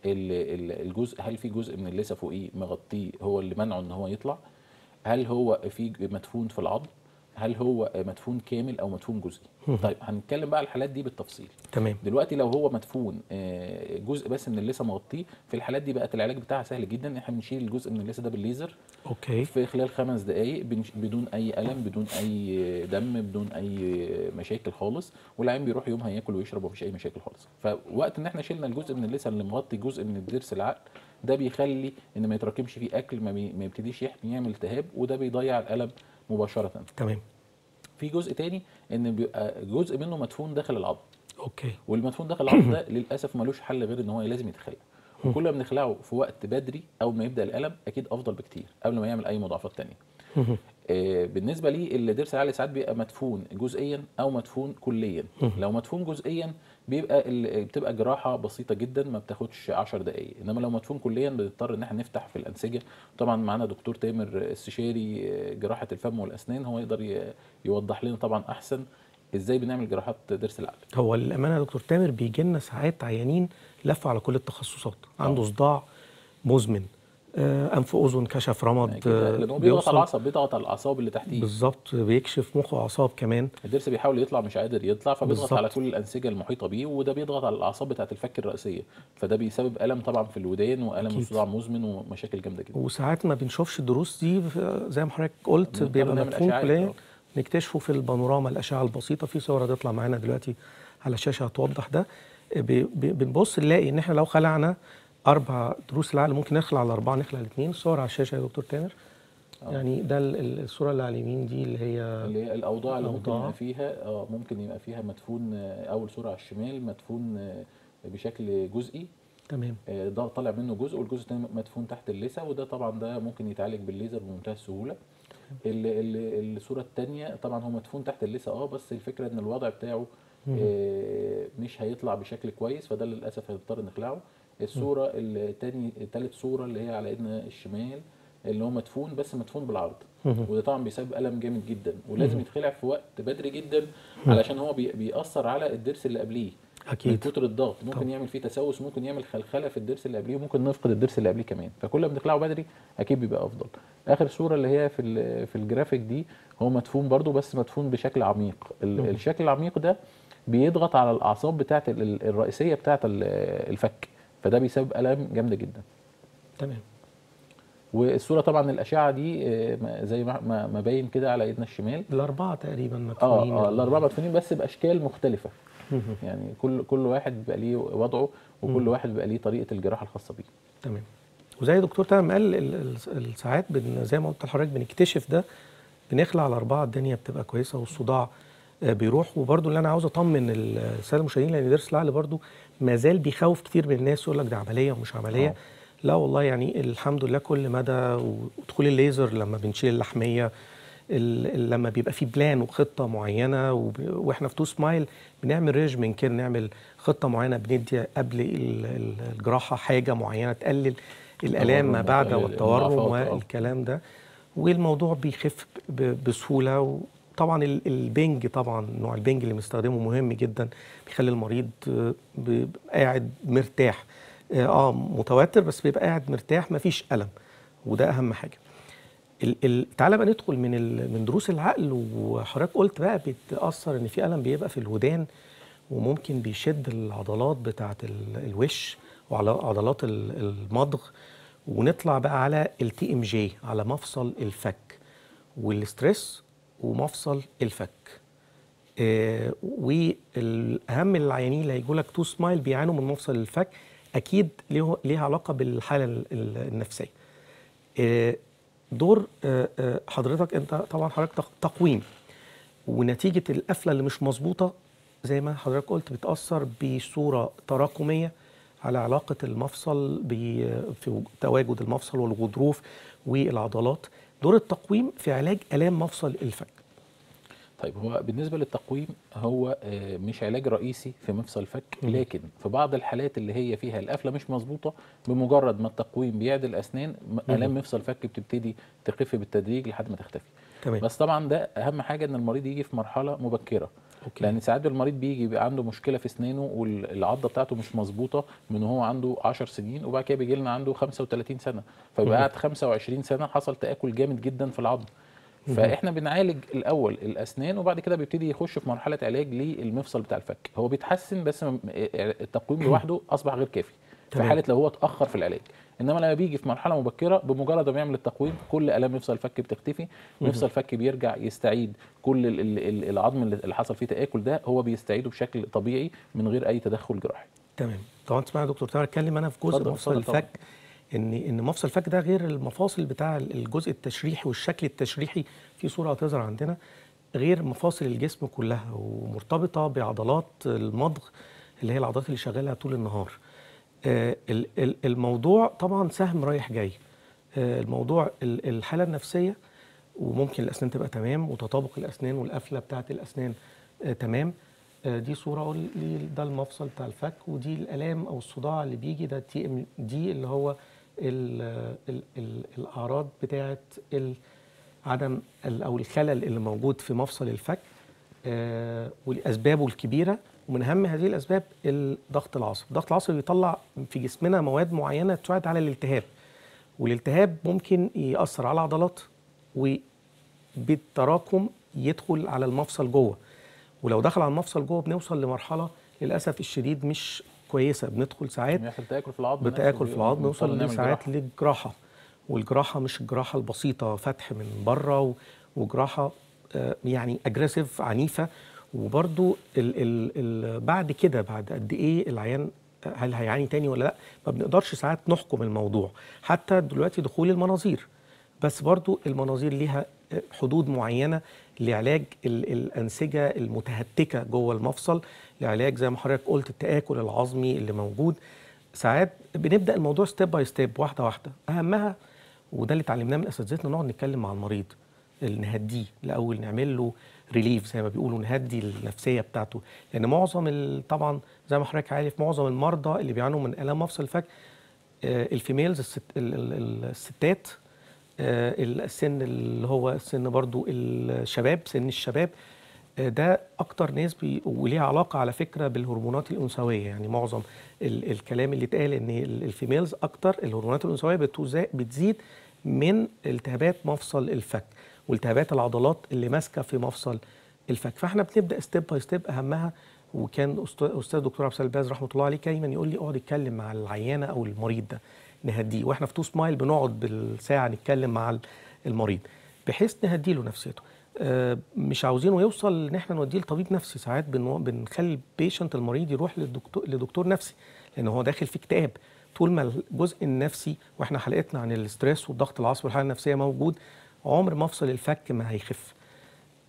[SPEAKER 2] ال- ال- الجزء هل في جزء من اللثه فوقيه مغطيه هو اللي منعه ان هو يطلع هل هو في مدفون في العظم هل هو مدفون كامل او مدفون جزئي طيب هنتكلم بقى على الحالات دي بالتفصيل
[SPEAKER 1] تمام
[SPEAKER 2] دلوقتي لو هو مدفون آه، جزء بس من اللثه مغطيه في الحالات دي بقت العلاج بتاعها سهل جدا احنا بنشيل الجزء من اللثه ده بالليزر
[SPEAKER 1] اوكي
[SPEAKER 2] في خلال خمس دقائق بنش- بدون اي الم بدون اي دم بدون اي مشاكل خالص والعين بيروح يومها ياكل ويشرب ومفيش اي مشاكل خالص فوقت ان احنا شلنا الجزء من اللثه اللي مغطي جزء من الضرس العقل ده بيخلي ان ما يتراكمش فيه اكل ما, بي... ما يبتديش يحمي يعمل التهاب وده بيضيع الالم مباشره
[SPEAKER 1] تمام
[SPEAKER 2] في جزء تاني ان بيبقى جزء منه مدفون داخل العظم
[SPEAKER 1] اوكي
[SPEAKER 2] والمدفون داخل العظم ده للاسف ملوش حل غير ان هو لازم يتخلع وكل ما بنخلعه في وقت بدري اول ما يبدا الالم اكيد افضل بكتير قبل ما يعمل اي مضاعفات تانية آه، بالنسبه لي الضرس العالي ساعات بيبقى مدفون جزئيا او مدفون كليا لو مدفون جزئيا بيبقى ال- بتبقى جراحه بسيطه جدا ما بتاخدش 10 دقائق انما لو مدفون كليا بنضطر ان احنا نفتح في الانسجه طبعا معانا دكتور تامر استشاري آه، جراحه الفم والاسنان هو يقدر ي- يوضح لنا طبعا احسن ازاي بنعمل جراحات ضرس العقل
[SPEAKER 1] هو الامانه يا دكتور تامر بيجي لنا ساعات عيانين لفوا على كل التخصصات عنده صداع مزمن آه، انف اذن كشف رمد
[SPEAKER 2] كده
[SPEAKER 1] آه،
[SPEAKER 2] لان هو بيضغط على
[SPEAKER 1] بيوصل
[SPEAKER 2] العصب بيضغط على الاعصاب اللي تحتيه
[SPEAKER 1] بالظبط بيكشف مخ واعصاب كمان
[SPEAKER 2] الضرس بيحاول يطلع مش قادر يطلع فبيضغط
[SPEAKER 1] بالظبط.
[SPEAKER 2] على كل الانسجه المحيطه بيه وده بيضغط على الاعصاب بتاعه الفك الرئيسيه فده بيسبب الم طبعا في الودان والم
[SPEAKER 1] أكيد.
[SPEAKER 2] وصداع مزمن ومشاكل جامده جدا
[SPEAKER 1] وساعات ما بنشوفش الدروس دي ف- زي ما حضرتك قلت
[SPEAKER 2] بنضطر
[SPEAKER 1] بيبقى
[SPEAKER 2] نعمل
[SPEAKER 1] مدفون
[SPEAKER 2] أشعة
[SPEAKER 1] كليا
[SPEAKER 2] آه.
[SPEAKER 1] نكتشفه في البانوراما الاشعه البسيطه في صور هتطلع معانا دلوقتي على الشاشه هتوضح ده ب- ب- بنبص نلاقي ان احنا لو خلعنا اربع دروس العقل ممكن نخلع على اربعه نخلع الاثنين صور على الشاشه يا دكتور تامر يعني ده ال- ال- الصوره اللي على اليمين دي اللي هي
[SPEAKER 2] اللي هي الاوضاع اللي ممكن
[SPEAKER 1] الأوضاع.
[SPEAKER 2] يبقى فيها اه ممكن يبقى فيها مدفون آه، اول صوره على الشمال مدفون آه، بشكل جزئي
[SPEAKER 1] تمام
[SPEAKER 2] آه، ده طالع منه جزء والجزء الثاني مدفون تحت اللثه وده طبعا ده ممكن يتعالج بالليزر بمنتهى السهوله ال- ال- الصوره الثانيه طبعا هو مدفون تحت اللثه اه بس الفكره ان الوضع بتاعه آه، مش هيطلع بشكل كويس فده للاسف هنضطر نخلعه الصوره الثاني ثالث صوره اللي هي على ايدنا الشمال اللي هو مدفون بس مدفون بالعرض وده طبعا بيسبب الم جامد جدا ولازم يتخلع في وقت بدري جدا علشان هو بي- بيأثر على الضرس اللي قبليه من
[SPEAKER 1] اكيد
[SPEAKER 2] كتر الضغط ممكن
[SPEAKER 1] طبعا.
[SPEAKER 2] يعمل فيه تسوس ممكن يعمل خلخله في الضرس اللي قبليه وممكن نفقد الضرس اللي قبليه كمان فكل ما بنخلعه بدري اكيد بيبقى افضل اخر صوره اللي هي في ال- في الجرافيك دي هو مدفون برضو بس مدفون بشكل عميق ال-
[SPEAKER 1] مم.
[SPEAKER 2] الشكل العميق ده بيضغط على الاعصاب بتاعه ال- ال- الرئيسيه بتاعه ال- الفك فده بيسبب الام جامده جدا
[SPEAKER 1] تمام
[SPEAKER 2] والصوره طبعا الاشعه دي آه، ما- زي ما ما- ما باين كده على ايدنا الشمال
[SPEAKER 1] الاربعه تقريبا
[SPEAKER 2] اه
[SPEAKER 1] مدفونين
[SPEAKER 2] اه الاربعه مدفونين بس باشكال مختلفه
[SPEAKER 1] مهم.
[SPEAKER 2] يعني كل كل واحد بيبقى ليه وضعه وكل واحد بيبقى ليه طريقه الجراحه الخاصه بيه
[SPEAKER 1] تمام وزي دكتور تمام قال ال- ال- الساعات بن زي ما قلت لحضرتك بنكتشف ده بنخلع على اربعه الدنيا بتبقى كويسه والصداع آه، بيروح وبرده اللي انا عاوز اطمن الساده المشاهدين لان ضرس العقل برده ما زال بيخوف كتير من الناس يقول لك ده عمليه ومش عمليه
[SPEAKER 2] آه.
[SPEAKER 1] لا والله يعني الحمد لله كل مدى ودخول الليزر لما بنشيل اللحميه ال- ال- لما بيبقى في بلان وخطه معينه وب- واحنا في تو سمايل بنعمل ريجمن كده نعمل خطه معينه بندي قبل ال- ال- الجراحه حاجه معينه تقلل الالام ما
[SPEAKER 2] التورم
[SPEAKER 1] بعد
[SPEAKER 2] وتقلل
[SPEAKER 1] والتورم
[SPEAKER 2] المضاعفات، آه.
[SPEAKER 1] والكلام ده والموضوع بيخف ب- بسهوله وطبعا ال- البنج طبعا نوع البنج اللي بنستخدمه مهم جدا بيخلي المريض آه، ب- قاعد مرتاح اه آه، متوتر بس بيبقى قاعد مرتاح مفيش الم وده اهم حاجه ال ال تعالى بقى ندخل من ال من دروس العقل وحضرتك قلت بقى بتاثر ان في الم بيبقى في الودان وممكن بيشد العضلات بتاعه ال- الوش وعلى عضلات ال- المضغ ونطلع بقى على التي ام جي على مفصل الفك والستريس ومفصل الفك آه، والاهم العيانين اللي هيجوا لك تو سمايل بيعانوا من مفصل الفك اكيد ليه ليها علاقه بالحاله ال- ال- النفسيه آه، دور آه، آه، حضرتك انت طبعا حضرتك تق- تقويم ونتيجه القفله اللي مش مظبوطه زي ما حضرتك قلت بتاثر بصوره تراكميه على علاقه المفصل ب- في تواجد المفصل والغضروف والعضلات دور التقويم في علاج الام مفصل الفك
[SPEAKER 2] طيب هو بالنسبه للتقويم هو آه، مش علاج رئيسي في مفصل الفك
[SPEAKER 1] مم.
[SPEAKER 2] لكن في بعض الحالات اللي هي فيها القفله مش مظبوطه بمجرد ما التقويم بيعدل الاسنان م-
[SPEAKER 1] مم.
[SPEAKER 2] الام مفصل الفك بتبتدي تخف بالتدريج لحد ما تختفي
[SPEAKER 1] تمام
[SPEAKER 2] بس طبعا ده اهم حاجه ان المريض يجي في مرحله مبكره
[SPEAKER 1] اوكي
[SPEAKER 2] لان ساعات المريض بيجي بيبقى عنده مشكله في اسنانه والعضه بتاعته مش مظبوطه من هو عنده 10 سنين وبعد كده بيجي لنا عنده 35 سنه فيبقى
[SPEAKER 1] مم.
[SPEAKER 2] قاعد 25 سنه حصل تاكل جامد جدا في العظم
[SPEAKER 1] مم.
[SPEAKER 2] فاحنا بنعالج الاول الاسنان وبعد كده بيبتدي يخش في مرحله علاج للمفصل بتاع الفك هو بيتحسن بس م- التقويم لوحده اصبح غير كافي في
[SPEAKER 1] تمام.
[SPEAKER 2] حاله لو هو اتاخر في العلاج انما لما بيجي في مرحله مبكره بمجرد ما بيعمل التقويم كل الام مفصل الفك بتختفي
[SPEAKER 1] مم.
[SPEAKER 2] مفصل الفك بيرجع يستعيد كل ال- ال- ال- العظم اللي اللي حصل فيه تاكل ده هو بيستعيده بشكل طبيعي من غير اي تدخل جراحي
[SPEAKER 1] تمام طبعا تسمع يا دكتور طاهر اتكلم انا في جزء
[SPEAKER 2] اتفضل،
[SPEAKER 1] مفصل
[SPEAKER 2] اتفضل طبعا.
[SPEAKER 1] الفك ان ان مفصل الفك ده غير المفاصل بتاع الجزء التشريحي والشكل التشريحي في صوره هتظهر عندنا غير مفاصل الجسم كلها ومرتبطه بعضلات المضغ اللي هي العضلات اللي شغاله طول النهار آه، ال- ال- الموضوع طبعا سهم رايح جاي آه، الموضوع ال- الحاله النفسيه وممكن الاسنان تبقى تمام وتطابق الاسنان والقفله بتاعه الاسنان آه، تمام آه، دي صوره أقول لي ده المفصل بتاع الفك ودي الالام او الصداع اللي بيجي ده تي ام دي اللي هو ال ال ال الاعراض بتاعه ال- عدم ال- او الخلل اللي موجود في مفصل الفك آه، والاسبابه الكبيره ومن اهم هذه الاسباب الضغط العصبي الضغط العصبي بيطلع في جسمنا مواد معينه تساعد على الالتهاب والالتهاب ممكن ياثر على العضلات وبالتراكم يدخل على المفصل جوه ولو دخل على المفصل جوه بنوصل لمرحله للاسف الشديد مش كويسه بندخل ساعات
[SPEAKER 2] بيحصل تاكل في العظم نفسه،
[SPEAKER 1] بتاكل في العظم
[SPEAKER 2] بنوصل
[SPEAKER 1] نوصل
[SPEAKER 2] نعمل
[SPEAKER 1] ساعات
[SPEAKER 2] جراحة.
[SPEAKER 1] للجراحه والجراحه مش الجراحه البسيطه فتح من بره و- وجراحه آه، يعني اجريسيف عنيفه وبرده ال ال ال بعد كده بعد قد ايه العيان هل هيعاني تاني ولا لا ما بنقدرش ساعات نحكم الموضوع حتى دلوقتي دخول المناظير بس برضو المناظير ليها حدود معينه لعلاج ال- الانسجه المتهتكه جوه المفصل لعلاج زي ما حضرتك قلت التاكل العظمي اللي موجود ساعات بنبدا الموضوع ستيب باي ستيب واحده واحده اهمها وده اللي اتعلمناه من اساتذتنا نقعد نتكلم مع المريض ال- نهديه الاول نعمل له ريليف زي ما بيقولوا نهدي النفسيه بتاعته لان معظم ال- طبعا زي ما حضرتك عارف معظم المرضى اللي بيعانوا من الام مفصل الفك آه، الفيميلز الست ال- ال- ال- الستات آه، السن اللي هو السن برضو الشباب سن الشباب آه، ده اكتر ناس بي وليها علاقه على فكره بالهرمونات الانثويه يعني معظم ال الكلام اللي اتقال ان ال- الفيميلز اكتر الهرمونات الانثويه بتزا- بتزيد من التهابات مفصل الفك والتهابات العضلات اللي ماسكه في مفصل الفك فاحنا بنبدا ستيب باي ستيب اهمها وكان أست- استاذ دكتور عبد السلام الباز رحمه الله عليه دايما يقول لي اقعد اتكلم مع العيانه او المريض ده نهديه واحنا في تو سمايل بنقعد بالساعه نتكلم مع ال- المريض بحيث نهدي له نفسيته آه، مش عاوزينه يوصل ان احنا نوديه لطبيب نفسي ساعات بنو- بنخلي البيشنت المريض يروح للدكتور لدكتور نفسي لان هو داخل في اكتئاب طول ما الجزء النفسي واحنا حلقتنا عن الاستريس والضغط العصبي والحاله النفسيه موجود عمر مفصل الفك ما هيخف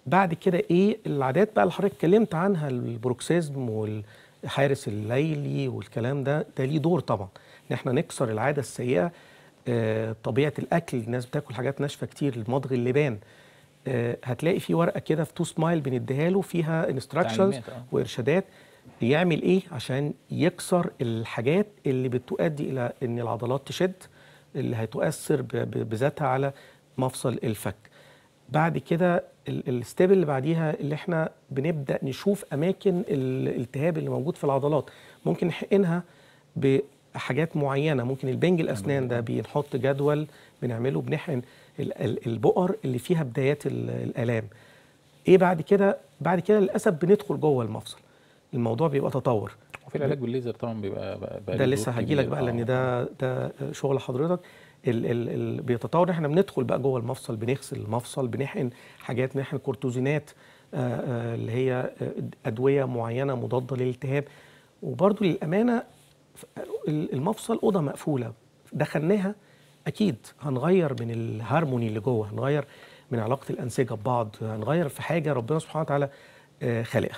[SPEAKER 1] بعد كده ايه العادات بقى اللي حضرتك اتكلمت عنها البروكسيزم والحارس الليلي والكلام ده ده ليه دور طبعا ان احنا نكسر العاده السيئه آه، طبيعه الاكل الناس بتاكل حاجات ناشفه كتير المضغ اللبان آه، هتلاقي في ورقه كده في تو سمايل بنديها له فيها انستراكشنز
[SPEAKER 2] تعليمات، آه.
[SPEAKER 1] وارشادات يعمل ايه عشان يكسر الحاجات اللي بتؤدي الى ان العضلات تشد اللي هتؤثر ب- ب- بذاتها على مفصل الفك بعد كده ال- الستيب اللي بعديها اللي احنا بنبدا نشوف اماكن الالتهاب اللي موجود في العضلات ممكن نحقنها بحاجات معينه ممكن البنج الاسنان ده بنحط جدول بنعمله بنحقن ال- ال- البؤر اللي فيها بدايات ال- الالام ايه بعد كده بعد كده للاسف بندخل جوه المفصل الموضوع بيبقى تطور
[SPEAKER 2] وفي العلاج بالليزر طبعا بيبقى بقى بقى
[SPEAKER 1] ده
[SPEAKER 2] له
[SPEAKER 1] لسه
[SPEAKER 2] دور
[SPEAKER 1] هجي لك
[SPEAKER 2] كبير.
[SPEAKER 1] بقى لان
[SPEAKER 2] آه.
[SPEAKER 1] ده ده شغل حضرتك ال ال ال بيتطور احنا بندخل بقى جوه المفصل بنغسل المفصل بنحقن حاجات بنحقن كورتيزونات آه، آه، اللي هي آه، ادويه معينه مضاده للالتهاب وبرده للامانه ف- ال- المفصل اوضه مقفوله دخلناها اكيد هنغير من الهارموني اللي جوه هنغير من علاقه الانسجه ببعض هنغير في حاجه ربنا سبحانه وتعالى آه، خالقها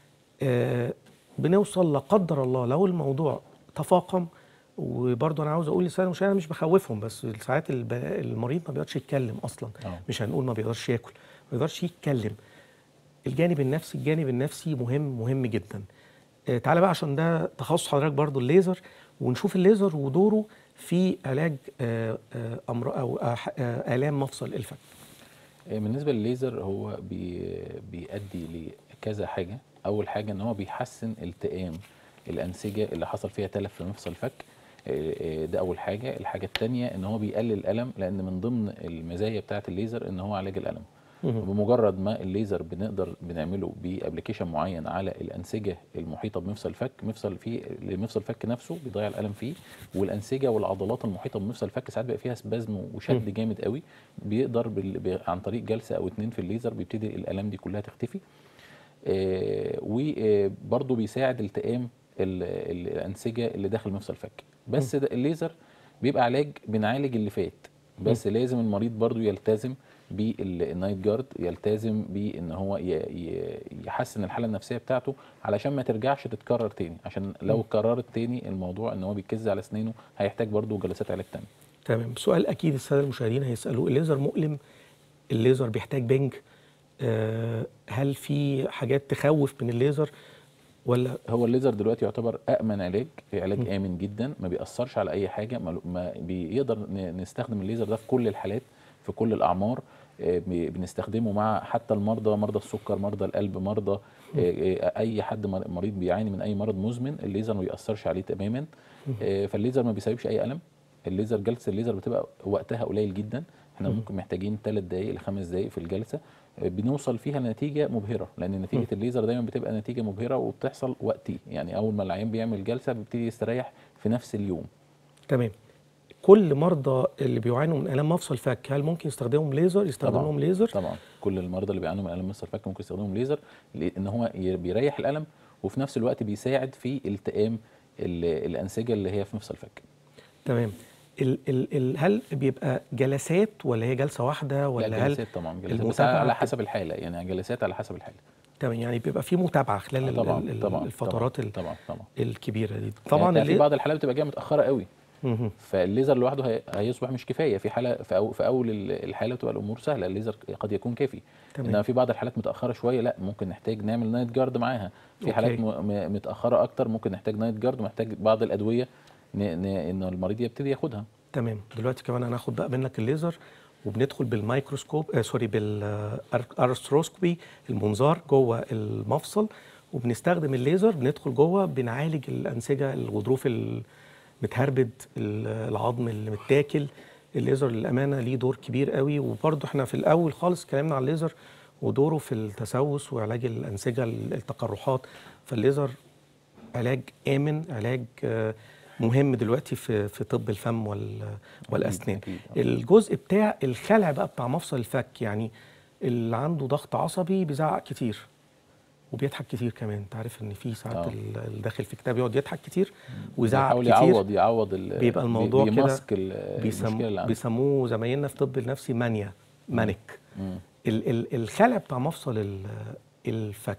[SPEAKER 1] آه، بنوصل لا قدر الله لو الموضوع تفاقم وبرضه انا عاوز اقول للساده المشاهدين أنا مش بخوفهم بس ساعات الب- المريض ما بيقدرش يتكلم اصلا
[SPEAKER 2] آه.
[SPEAKER 1] مش هنقول ما بيقدرش ياكل ما بيقدرش يتكلم الجانب النفسي الجانب النفسي مهم مهم جدا آه، تعالى بقى عشان ده تخصص حضرتك برضه الليزر ونشوف الليزر ودوره في علاج آه، آه، امر او آه، آه، الام مفصل الفك
[SPEAKER 2] آه، بالنسبه للليزر هو بي بيؤدي لكذا حاجه اول حاجه ان هو بيحسن التئام الانسجه اللي حصل فيها تلف في مفصل الفك آه، آه، ده اول حاجه الحاجه الثانيه ان هو بيقلل الالم لان من ضمن المزايا بتاعه الليزر ان هو علاج الالم بمجرد ما الليزر بنقدر بنعمله بابلكيشن معين على الانسجه المحيطه بمفصل الفك مفصل فيه لمفصل الفك نفسه بيضيع الالم فيه والانسجه والعضلات المحيطه بمفصل الفك ساعات بيبقى فيها سبازم وشد جامد قوي بيقدر بال... ب... عن طريق جلسه او اتنين في الليزر بيبتدي الالام دي كلها تختفي آه وبرضه بيساعد التئام ال... ال- الانسجه اللي داخل مفصل الفك بس ده الليزر بيبقى علاج بنعالج اللي فات بس لازم المريض برضه يلتزم بالنايت جارد يلتزم بان هو ي- ي- يحسن الحاله النفسيه بتاعته علشان ما ترجعش تتكرر تاني عشان لو اتكررت تاني الموضوع ان هو بيكز على اسنانه هيحتاج برضه جلسات علاج تانية
[SPEAKER 1] تمام سؤال اكيد الساده المشاهدين هيسالوه الليزر مؤلم الليزر بيحتاج بنج آه هل في حاجات تخوف من الليزر ولا
[SPEAKER 2] هو الليزر دلوقتي يعتبر امن علاج علاج امن جدا ما بيأثرش على اي حاجه ما ما بيقدر ن- نستخدم الليزر ده في كل الحالات في كل الاعمار آه، ب- بنستخدمه مع حتى المرضى مرضى السكر مرضى القلب مرضى آه، آه، اي حد مر- مريض بيعاني من اي مرض مزمن الليزر ما بيأثرش عليه تماما آه، فالليزر ما بيسببش اي الم الليزر جلسه الليزر بتبقى وقتها قليل جدا احنا ممكن محتاجين ثلاث دقائق لخمس دقائق في الجلسه آه، بنوصل فيها لنتيجه مبهره لان نتيجه الليزر دايما بتبقى نتيجه مبهره وبتحصل وقتي يعني اول ما العيان بيعمل جلسه بيبتدي يستريح في نفس اليوم
[SPEAKER 1] تمام كل مرضى اللي بيعانوا من الام مفصل فك هل ممكن يستخدمهم ليزر يستخدم
[SPEAKER 2] طبعاً.
[SPEAKER 1] لهم ليزر
[SPEAKER 2] طبعا كل المرضى اللي بيعانوا من الم مفصل الفك ممكن يستخدموا ليزر لان هو ي- بيريح الالم وفي نفس الوقت بيساعد في التئام ال- الانسجه اللي هي في مفصل الفك
[SPEAKER 1] تمام ال ال ال هل بيبقى جلسات ولا هي جلسه واحده ولا
[SPEAKER 2] لا
[SPEAKER 1] هل
[SPEAKER 2] جلسات طبعا جلسات بس
[SPEAKER 1] المتابعة
[SPEAKER 2] على
[SPEAKER 1] بت-
[SPEAKER 2] حسب الحاله يعني جلسات على حسب الحاله
[SPEAKER 1] تمام يعني بيبقى في متابعه خلال
[SPEAKER 2] آه،
[SPEAKER 1] ال-
[SPEAKER 2] طبعا
[SPEAKER 1] ال-
[SPEAKER 2] طبعا
[SPEAKER 1] الفترات
[SPEAKER 2] طبعا
[SPEAKER 1] ال-
[SPEAKER 2] طبعا طبعا
[SPEAKER 1] الكبيره دي
[SPEAKER 2] طبعا
[SPEAKER 1] طبعا
[SPEAKER 2] يعني في
[SPEAKER 1] اللي-
[SPEAKER 2] بعض الحالات بتبقى جايه متاخره قوي
[SPEAKER 1] مهم.
[SPEAKER 2] فالليزر لوحده هي- هيصبح مش كفايه في حاله في, أو في اول ال- الحاله بتبقى الامور سهله الليزر قد يكون كافي
[SPEAKER 1] تمام.
[SPEAKER 2] انما في بعض الحالات متاخره شويه لا ممكن نحتاج نعمل نايت جارد معاها في حالات
[SPEAKER 1] أوكي.
[SPEAKER 2] م- م- متاخره اكتر ممكن نحتاج نايت جارد ومحتاج بعض الادويه ن- ن- ان المريض يبتدي ياخدها
[SPEAKER 1] تمام دلوقتي كمان هناخد بقى منك الليزر وبندخل بالميكروسكوب آه سوري بالارستروسكوبي المنظار جوه المفصل وبنستخدم الليزر بندخل جوه بنعالج الانسجه الغضروف المتهربد ال- العظم اللي متاكل الليزر للامانه ليه دور كبير قوي وبرضه احنا في الاول خالص اتكلمنا عن الليزر ودوره في التسوس وعلاج الانسجه التقرحات فالليزر علاج امن علاج آه، مهم دلوقتي في في طب الفم وال والاسنان
[SPEAKER 2] أكيد، آه.
[SPEAKER 1] الجزء بتاع الخلع بقى بتاع مفصل الفك يعني اللي عنده ضغط عصبي بيزعق كتير وبيضحك كتير كمان انت عارف ان في ساعات
[SPEAKER 2] آه.
[SPEAKER 1] ال- اللي داخل في كتاب يقعد يضحك كتير ويزعق
[SPEAKER 2] يحاول
[SPEAKER 1] كتير
[SPEAKER 2] يعوض يعوض ال-
[SPEAKER 1] بيبقى
[SPEAKER 2] بي-
[SPEAKER 1] الموضوع كده
[SPEAKER 2] بيماسك ال-
[SPEAKER 1] بيسم
[SPEAKER 2] المشكله اللي عنده
[SPEAKER 1] بيسموه زمايلنا في طب النفسي مانيا مانيك
[SPEAKER 2] مم.
[SPEAKER 1] ال ال الخلع بتاع مفصل ال- الفك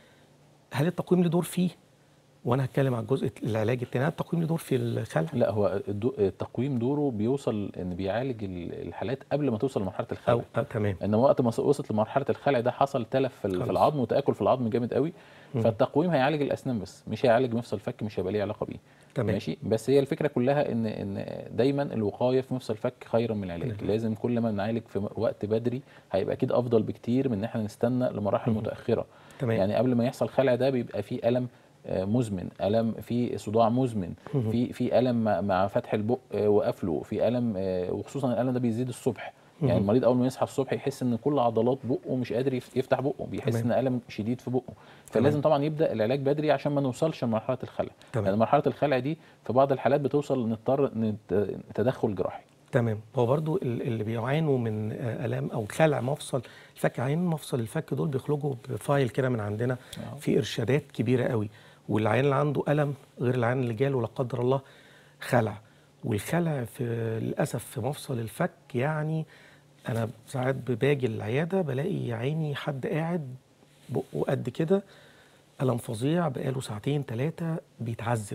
[SPEAKER 1] هل التقويم له دور فيه وانا هتكلم عن الجزء العلاج التاني هل التقويم له دور في الخلع
[SPEAKER 2] لا هو الدو- التقويم دوره بيوصل ان بيعالج ال- الحالات قبل ما توصل لمرحله الخلع
[SPEAKER 1] او آه تمام
[SPEAKER 2] انما وقت ما وصلت لمرحله الخلع ده حصل تلف في ال-
[SPEAKER 1] خلاص.
[SPEAKER 2] في العظم وتاكل في العظم جامد قوي
[SPEAKER 1] مم.
[SPEAKER 2] فالتقويم هيعالج الاسنان بس مش هيعالج مفصل الفك مش هيبقى ليه علاقه بيه
[SPEAKER 1] تمام
[SPEAKER 2] ماشي بس هي الفكره كلها ان ان دايما الوقايه في مفصل الفك خيرا من العلاج
[SPEAKER 1] نعم.
[SPEAKER 2] لازم كل ما نعالج في وقت بدري هيبقى اكيد افضل بكتير من ان احنا نستنى لمراحل
[SPEAKER 1] مم.
[SPEAKER 2] متاخره
[SPEAKER 1] تمام
[SPEAKER 2] يعني قبل ما يحصل خلع ده بيبقى فيه الم آه، مزمن الم في صداع مزمن
[SPEAKER 1] مم.
[SPEAKER 2] في في الم مع- مع فتح البق آه، وقفله في الم آه، وخصوصا الالم ده بيزيد الصبح يعني
[SPEAKER 1] مم.
[SPEAKER 2] المريض اول ما يصحى الصبح يحس ان كل عضلات بقه مش قادر يف- يفتح بقه بيحس
[SPEAKER 1] تمام.
[SPEAKER 2] ان الم شديد في بقه فلازم
[SPEAKER 1] تمام.
[SPEAKER 2] طبعا يبدا العلاج بدري عشان ما نوصلش لمرحله الخلع
[SPEAKER 1] تمام.
[SPEAKER 2] يعني مرحله الخلع دي في بعض الحالات بتوصل نضطر نت- تدخل جراحي
[SPEAKER 1] تمام هو برضو ال- اللي بيعانوا من آه، الام او خلع مفصل الفك عين مفصل الفك دول بيخرجوا بفايل كده من عندنا
[SPEAKER 2] آه.
[SPEAKER 1] في ارشادات كبيره قوي والعيان اللي عنده الم غير العيان اللي جاله لا قدر الله خلع والخلع في للاسف في مفصل الفك يعني انا ساعات باجي العياده بلاقي يا عيني حد قاعد بقه قد كده الم فظيع بقاله ساعتين ثلاثه بيتعذب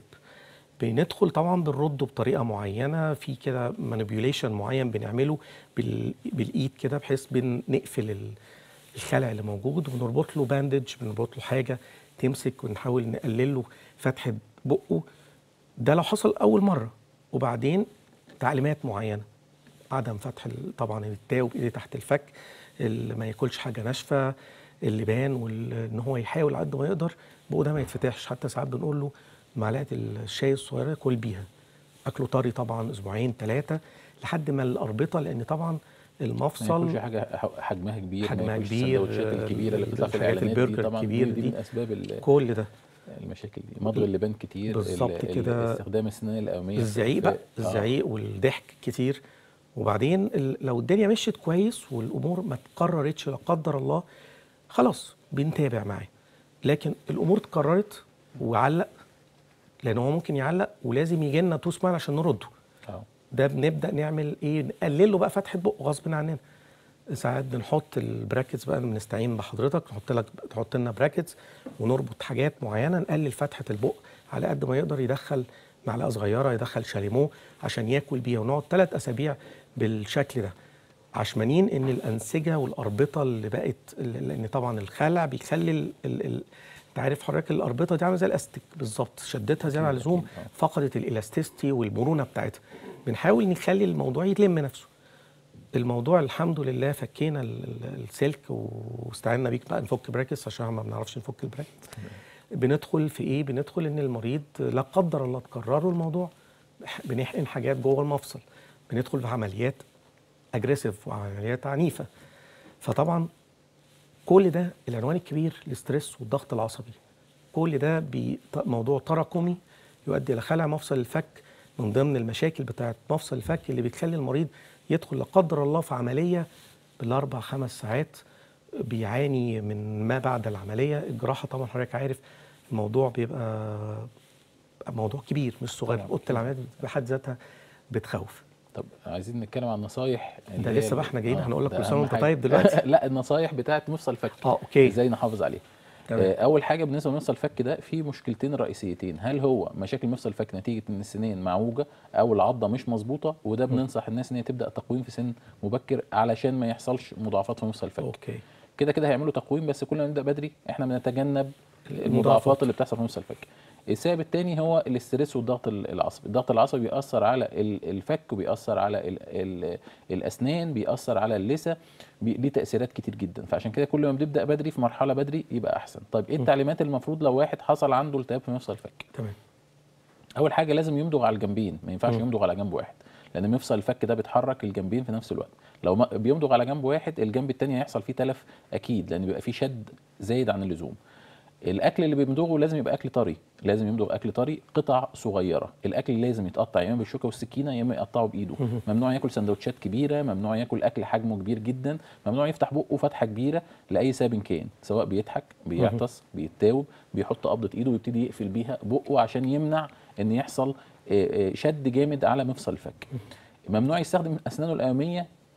[SPEAKER 1] بندخل طبعا بنرده بطريقه معينه في كده مانيبيوليشن معين بنعمله بال... بالايد كده بحيث بنقفل ال- الخلع اللي موجود وبنربط له باندج بنربط له حاجه تمسك ونحاول نقلل له فتحه بقه ده لو حصل اول مره وبعدين تعليمات معينه عدم فتح ال- طبعا التاو بايديه تحت الفك اللي ما ياكلش حاجه ناشفه اللبان وان هو يحاول على قد ما يقدر بقه ده ما يتفتحش حتى ساعات بنقول له معلقه الشاي الصغيره كل بيها اكله طري طبعا اسبوعين ثلاثه لحد ما الاربطه لان طبعا
[SPEAKER 2] ما
[SPEAKER 1] المفصل
[SPEAKER 2] يكونش حاجه ح- حجمها كبير
[SPEAKER 1] حجمها
[SPEAKER 2] ما ياكلش
[SPEAKER 1] كبير،
[SPEAKER 2] السندوتشات الكبيره اللي بتطلع في
[SPEAKER 1] الحاجات
[SPEAKER 2] الاعلانات دي
[SPEAKER 1] البرجر
[SPEAKER 2] طبعا
[SPEAKER 1] الكبير
[SPEAKER 2] دي, دي
[SPEAKER 1] دي.
[SPEAKER 2] من اسباب ال-
[SPEAKER 1] كل ده
[SPEAKER 2] المشاكل دي مضغ اللبان كتير
[SPEAKER 1] بالظبط
[SPEAKER 2] ال- ال-
[SPEAKER 1] كده.
[SPEAKER 2] استخدام السنان الاماميه
[SPEAKER 1] الزعيق
[SPEAKER 2] في-
[SPEAKER 1] بقى
[SPEAKER 2] آه.
[SPEAKER 1] الزعيق والضحك كتير وبعدين ال- لو الدنيا مشيت كويس والامور ما تكررتش لا قدر الله خلاص بنتابع معاه لكن الامور اتكررت وعلق لان هو ممكن يعلق ولازم يجي لنا توس مان عشان نرده
[SPEAKER 2] آه.
[SPEAKER 1] ده بنبدا نعمل ايه نقلل له بقى فتحه بقه غصب عننا ساعات بنحط البراكتس بقى بنستعين بحضرتك نحط لك تحط لنا براكتس ونربط حاجات معينه نقلل فتحه البق على قد ما يقدر يدخل معلقه صغيره يدخل شاليمو عشان ياكل بيها ونقعد ثلاث اسابيع بالشكل ده عشمانين ان الانسجه والاربطه اللي بقت لان طبعا الخلع بيخلي ال... ال... ال... انت عارف حضرتك الاربطه دي عامله زي الاستيك بالظبط شدتها زياده عن
[SPEAKER 2] أكيد،
[SPEAKER 1] اللزوم
[SPEAKER 2] أكيد، آه.
[SPEAKER 1] فقدت الالاستيستي والمرونه بتاعتها بنحاول نخلي الموضوع يلم نفسه الموضوع الحمد لله فكينا ال- ال- السلك واستعنا بيك بقى نفك براكتس عشان ما بنعرفش نفك البراكتس بندخل في ايه بندخل ان المريض لا قدر الله تكرره الموضوع بنحقن حاجات جوه المفصل بندخل في عمليات اجريسيف وعمليات عنيفه فطبعا كل ده العنوان الكبير الاسترس والضغط العصبي كل ده بي- ط- موضوع تراكمي يؤدي الى خلع مفصل الفك من ضمن المشاكل بتاعه مفصل الفك اللي بتخلي المريض يدخل لا قدر الله في عمليه بالاربع خمس ساعات بيعاني من ما بعد العمليه الجراحه طبعا حضرتك عارف الموضوع بيبقى موضوع كبير مش صغير
[SPEAKER 2] طبعاً.
[SPEAKER 1] اوضه العمليات بحد ذاتها بتخوف
[SPEAKER 2] طب عايزين نتكلم عن نصايح
[SPEAKER 1] ده
[SPEAKER 2] اللي هي
[SPEAKER 1] لسه بقى
[SPEAKER 2] ال-
[SPEAKER 1] احنا جايين
[SPEAKER 2] آه،
[SPEAKER 1] هنقول لك
[SPEAKER 2] ده
[SPEAKER 1] كل سنه
[SPEAKER 2] أهم
[SPEAKER 1] وانت
[SPEAKER 2] حاجة.
[SPEAKER 1] طيب دلوقتي
[SPEAKER 2] لا النصايح بتاعت مفصل الفك
[SPEAKER 1] اه اوكي
[SPEAKER 2] ازاي نحافظ عليه
[SPEAKER 1] تمام.
[SPEAKER 2] آه، اول حاجه بالنسبه لمفصل الفك ده في مشكلتين رئيسيتين هل هو مشاكل مفصل الفك نتيجه ان السنين معوجه او العضه مش مظبوطه وده بننصح الناس ان هي تبدا تقويم في سن مبكر علشان ما يحصلش مضاعفات في مفصل الفك
[SPEAKER 1] اوكي
[SPEAKER 2] كده كده هيعملوا تقويم بس كل ما نبدا بدري احنا بنتجنب
[SPEAKER 1] المضاعفات.
[SPEAKER 2] المضاعفات اللي بتحصل في مفصل الفك السبب الثاني هو الاسترس والضغط ال- العصبي الضغط العصبي بيأثر على ال- الفك وبيأثر على ال ال الأسنان بيأثر على اللثة بي- ليه تأثيرات كتير جدا فعشان كده كل ما بنبدأ بدري في مرحلة بدري يبقى أحسن طيب إيه التعليمات المفروض لو واحد حصل عنده التهاب في مفصل الفك
[SPEAKER 1] تمام
[SPEAKER 2] اول حاجه لازم يمضغ على الجنبين ما ينفعش
[SPEAKER 1] مم.
[SPEAKER 2] يمضغ على جنب واحد لان مفصل الفك ده بيتحرك الجنبين في نفس الوقت لو ما بيمضغ على جنب واحد الجنب التاني هيحصل فيه تلف اكيد لان بيبقى فيه شد زايد عن اللزوم الاكل اللي بيمضغه لازم يبقى اكل طري لازم يمضغ اكل طري قطع صغيره الاكل لازم يتقطع يا اما بالشوكه والسكينه يا اما يقطعه بايده
[SPEAKER 1] مهم.
[SPEAKER 2] ممنوع ياكل سندوتشات كبيره ممنوع ياكل اكل حجمه كبير جدا ممنوع يفتح بقه فتحه كبيره لاي سبب كان سواء بيضحك بيعطس بيتاوب بيحط قبضه ايده ويبتدي يقفل بيها بقه عشان يمنع ان يحصل آه، آه، شد جامد على مفصل الفك ممنوع يستخدم اسنانه الاماميه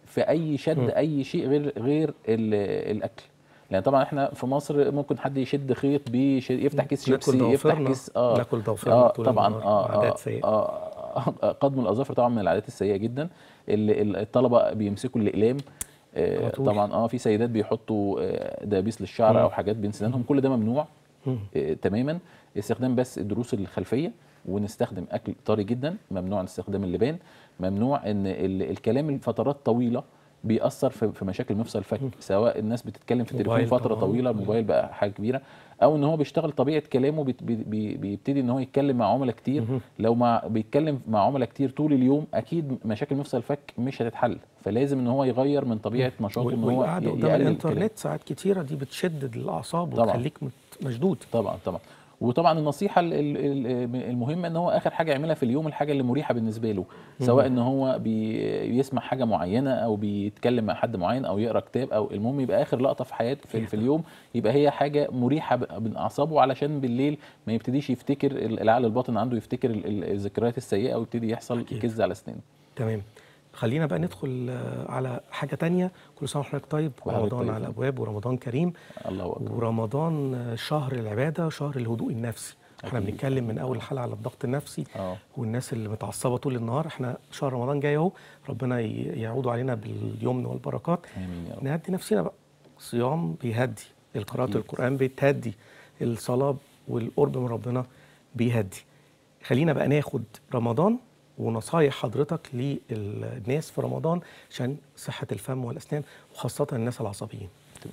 [SPEAKER 2] في اي شد
[SPEAKER 1] مم.
[SPEAKER 2] اي شيء غير غير ال- الاكل لان طبعا احنا في مصر ممكن حد يشد خيط بيش يفتح كيس
[SPEAKER 1] ناكل
[SPEAKER 2] شيبسي يفتح
[SPEAKER 1] ضوافرنا
[SPEAKER 2] كيس اه
[SPEAKER 1] ناكل ضوافرنا
[SPEAKER 2] اه
[SPEAKER 1] طول
[SPEAKER 2] طبعا
[SPEAKER 1] النهار.
[SPEAKER 2] اه
[SPEAKER 1] عادات
[SPEAKER 2] اه,
[SPEAKER 1] سيئة.
[SPEAKER 2] آه قدم الاظافر طبعا من العادات السيئه جدا ال- ال- الطلبه بيمسكوا الاقلام آه
[SPEAKER 1] على طول.
[SPEAKER 2] طبعا اه في سيدات بيحطوا آه، دبابيس للشعر
[SPEAKER 1] مم.
[SPEAKER 2] او حاجات بين سنانهم كل ده ممنوع
[SPEAKER 1] مم.
[SPEAKER 2] آه، تماما استخدام بس الضروس الخلفيه ونستخدم اكل طري جدا ممنوع استخدام اللبان ممنوع ان ال- الكلام لفترات طويله بيأثر في في مشاكل مفصل الفك سواء الناس بتتكلم في التليفون
[SPEAKER 1] موبايل
[SPEAKER 2] فتره
[SPEAKER 1] طبعاً.
[SPEAKER 2] طويله الموبايل بقى حاجه كبيره او ان هو بيشتغل طبيعه كلامه بيت- بي- بي- بيبتدي ان هو يتكلم مع عملاء كتير
[SPEAKER 1] مهم.
[SPEAKER 2] لو مع بيتكلم مع عملاء كتير طول اليوم اكيد مشاكل مفصل الفك مش هتتحل فلازم ان هو يغير من طبيعه نشاطه ان هو
[SPEAKER 1] والقعده
[SPEAKER 2] ي-
[SPEAKER 1] قدام
[SPEAKER 2] يقلل
[SPEAKER 1] الانترنت
[SPEAKER 2] الكلام.
[SPEAKER 1] ساعات كتيره دي بتشدد الاعصاب
[SPEAKER 2] طبعاً.
[SPEAKER 1] وتخليك مت- مشدود
[SPEAKER 2] طبعا طبعا وطبعا النصيحه ال- ال- ال- المهمه ان هو اخر حاجه يعملها في اليوم الحاجه اللي مريحه بالنسبه له سواء ان هو بي بيسمع حاجه معينه او بيتكلم مع حد معين او يقرا كتاب او المهم يبقى اخر لقطه في حياته في, في اليوم يبقى هي حاجه مريحه ب- من اعصابه علشان بالليل ما يبتديش يفتكر ال- العقل الباطن عنده يفتكر ال- ال- الذكريات السيئه ويبتدي يحصل
[SPEAKER 1] أكيد.
[SPEAKER 2] كز على اسنانه
[SPEAKER 1] تمام خلينا بقى ندخل آه، على حاجه تانية كل سنه وحضرتك طيب
[SPEAKER 2] وحضرتك
[SPEAKER 1] ورمضان
[SPEAKER 2] طيب.
[SPEAKER 1] على الابواب ورمضان كريم
[SPEAKER 2] الله اكبر
[SPEAKER 1] ورمضان آه، شهر العباده شهر الهدوء النفسي احنا
[SPEAKER 2] أكيد.
[SPEAKER 1] بنتكلم من اول حلقه على الضغط النفسي
[SPEAKER 2] اه
[SPEAKER 1] والناس اللي متعصبه طول النهار احنا شهر رمضان جاي اهو ربنا ي- يعود علينا باليمن والبركات
[SPEAKER 2] امين يا رب
[SPEAKER 1] نهدي نفسنا بقى صيام بيهدي القراءة
[SPEAKER 2] أكيد.
[SPEAKER 1] القرآن بتهدي الصلاة والقرب من ربنا بيهدي خلينا بقى ناخد رمضان ونصايح حضرتك للناس في رمضان عشان صحة الفم والأسنان وخاصة الناس العصبيين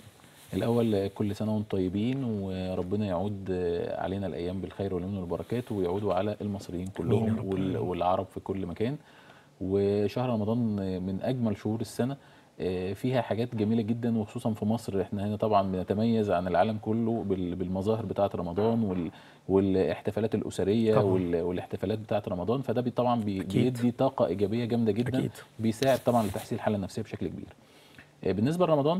[SPEAKER 2] الأول كل سنة وانتم طيبين وربنا يعود علينا الأيام بالخير واليمن والبركات ويعودوا على المصريين
[SPEAKER 1] آمين
[SPEAKER 2] كلهم
[SPEAKER 1] يا رب
[SPEAKER 2] وال-
[SPEAKER 1] العالمين.
[SPEAKER 2] والعرب في كل مكان وشهر رمضان من أجمل شهور السنة آه، فيها حاجات جميلة جدا وخصوصا في مصر احنا هنا طبعا بنتميز عن العالم كله بال- بالمظاهر بتاعة رمضان وال- والاحتفالات الأسرية
[SPEAKER 1] طبعاً.
[SPEAKER 2] وال- والاحتفالات بتاعة رمضان فده بي- طبعا بي-
[SPEAKER 1] أكيد.
[SPEAKER 2] بيدي طاقة إيجابية جامدة جدا
[SPEAKER 1] أكيد.
[SPEAKER 2] بيساعد طبعا لتحسين الحالة النفسية بشكل كبير آه، بالنسبة لرمضان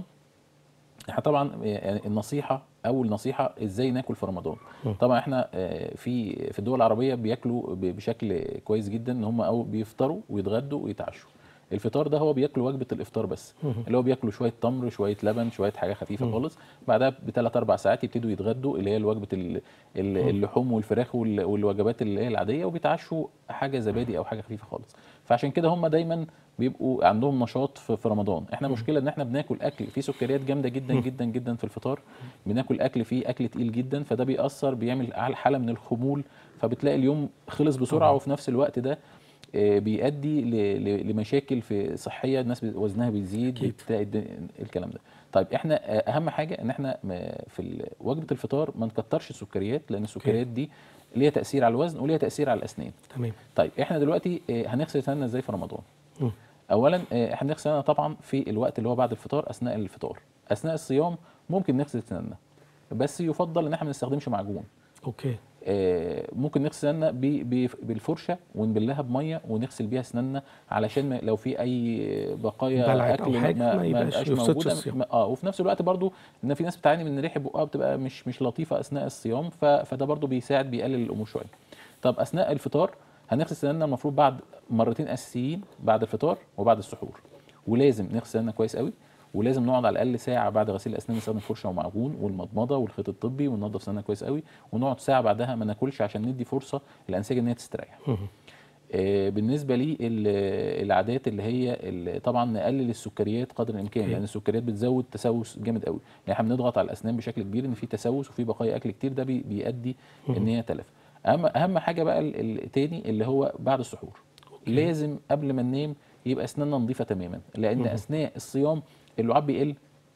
[SPEAKER 2] احنا طبعا يعني النصيحه اول نصيحه ازاي ناكل في رمضان
[SPEAKER 1] م.
[SPEAKER 2] طبعا احنا آه، في في الدول العربيه بياكلوا ب- بشكل كويس جدا ان هم او بيفطروا ويتغدوا ويتعشوا الفطار ده هو بياكلوا وجبه الافطار بس
[SPEAKER 1] مهم.
[SPEAKER 2] اللي هو بياكلوا شويه تمر شويه لبن شويه حاجه خفيفه
[SPEAKER 1] مم.
[SPEAKER 2] خالص بعدها بثلاث اربع ساعات يبتدوا يتغدوا اللي هي وجبه ال- ال- اللحوم والفراخ وال- والوجبات اللي هي العاديه وبيتعشوا حاجه زبادي او حاجه خفيفه خالص فعشان كده هم دايما بيبقوا عندهم نشاط في في رمضان احنا مشكله ان احنا بناكل اكل فيه سكريات جامده جدا جدا جدا في الفطار بناكل اكل فيه اكل تقيل جدا فده بيأثر بيعمل حاله من الخمول فبتلاقي اليوم خلص بسرعه
[SPEAKER 1] طبعاً.
[SPEAKER 2] وفي نفس الوقت ده آه، بيؤدي ل- ل- لمشاكل في صحيه الناس بي- وزنها بيزيد
[SPEAKER 1] أكيد.
[SPEAKER 2] بتلاقي الد- الكلام ده طيب احنا آه، اهم حاجه ان احنا م- في ال- وجبه الفطار ما نكترش السكريات لان السكريات دي ليها تاثير على الوزن وليها تاثير على الاسنان
[SPEAKER 1] تمام
[SPEAKER 2] طيب احنا دلوقتي آه، هنغسل اسناننا ازاي في رمضان
[SPEAKER 1] مم.
[SPEAKER 2] اولا آه، احنا بنغسل اسناننا طبعا في الوقت اللي هو بعد الفطار اثناء الفطار اثناء الصيام ممكن نغسل اسناننا بس يفضل ان احنا ما نستخدمش معجون
[SPEAKER 1] أوكي
[SPEAKER 2] آه، ممكن نغسل اسناننا ب- ب- بالفرشه ونبلها بميه ونغسل بيها اسناننا علشان ما- لو في اي بقايا
[SPEAKER 1] بلعت أو
[SPEAKER 2] اكل
[SPEAKER 1] حاجة ما يبقاش- يفسدش
[SPEAKER 2] موجوده
[SPEAKER 1] الصيام.
[SPEAKER 2] ما- اه وفي نفس الوقت برضو ان في ناس بتعاني من ريحه بقها بتبقى مش مش لطيفه اثناء الصيام ف- فده برضو بيساعد بيقلل الامور شويه طب اثناء الفطار هنغسل سناننا المفروض بعد مرتين اساسيين بعد الفطار وبعد السحور ولازم نغسل سناننا كويس قوي ولازم نقعد على الاقل ساعه بعد غسيل الاسنان نستخدم فرشه ومعجون والمضمضه والخيط الطبي وننضف سناننا كويس قوي ونقعد ساعه بعدها ما ناكلش عشان ندي فرصه للانسجه ان هي تستريح
[SPEAKER 1] مهم.
[SPEAKER 2] آه، بالنسبه لي ال- العادات اللي هي ال- طبعا نقلل السكريات قدر الامكان
[SPEAKER 1] أوكي.
[SPEAKER 2] لان السكريات بتزود تسوس جامد قوي يعني احنا بنضغط على الاسنان بشكل كبير ان في تسوس وفي بقايا اكل كتير ده بي- بيؤدي ان هي تلف اهم اهم حاجه بقى ال- التاني اللي هو بعد السحور لازم قبل ما ننام يبقى اسناننا نظيفه تماما لان
[SPEAKER 1] مهم.
[SPEAKER 2] اثناء الصيام اللعاب بيقل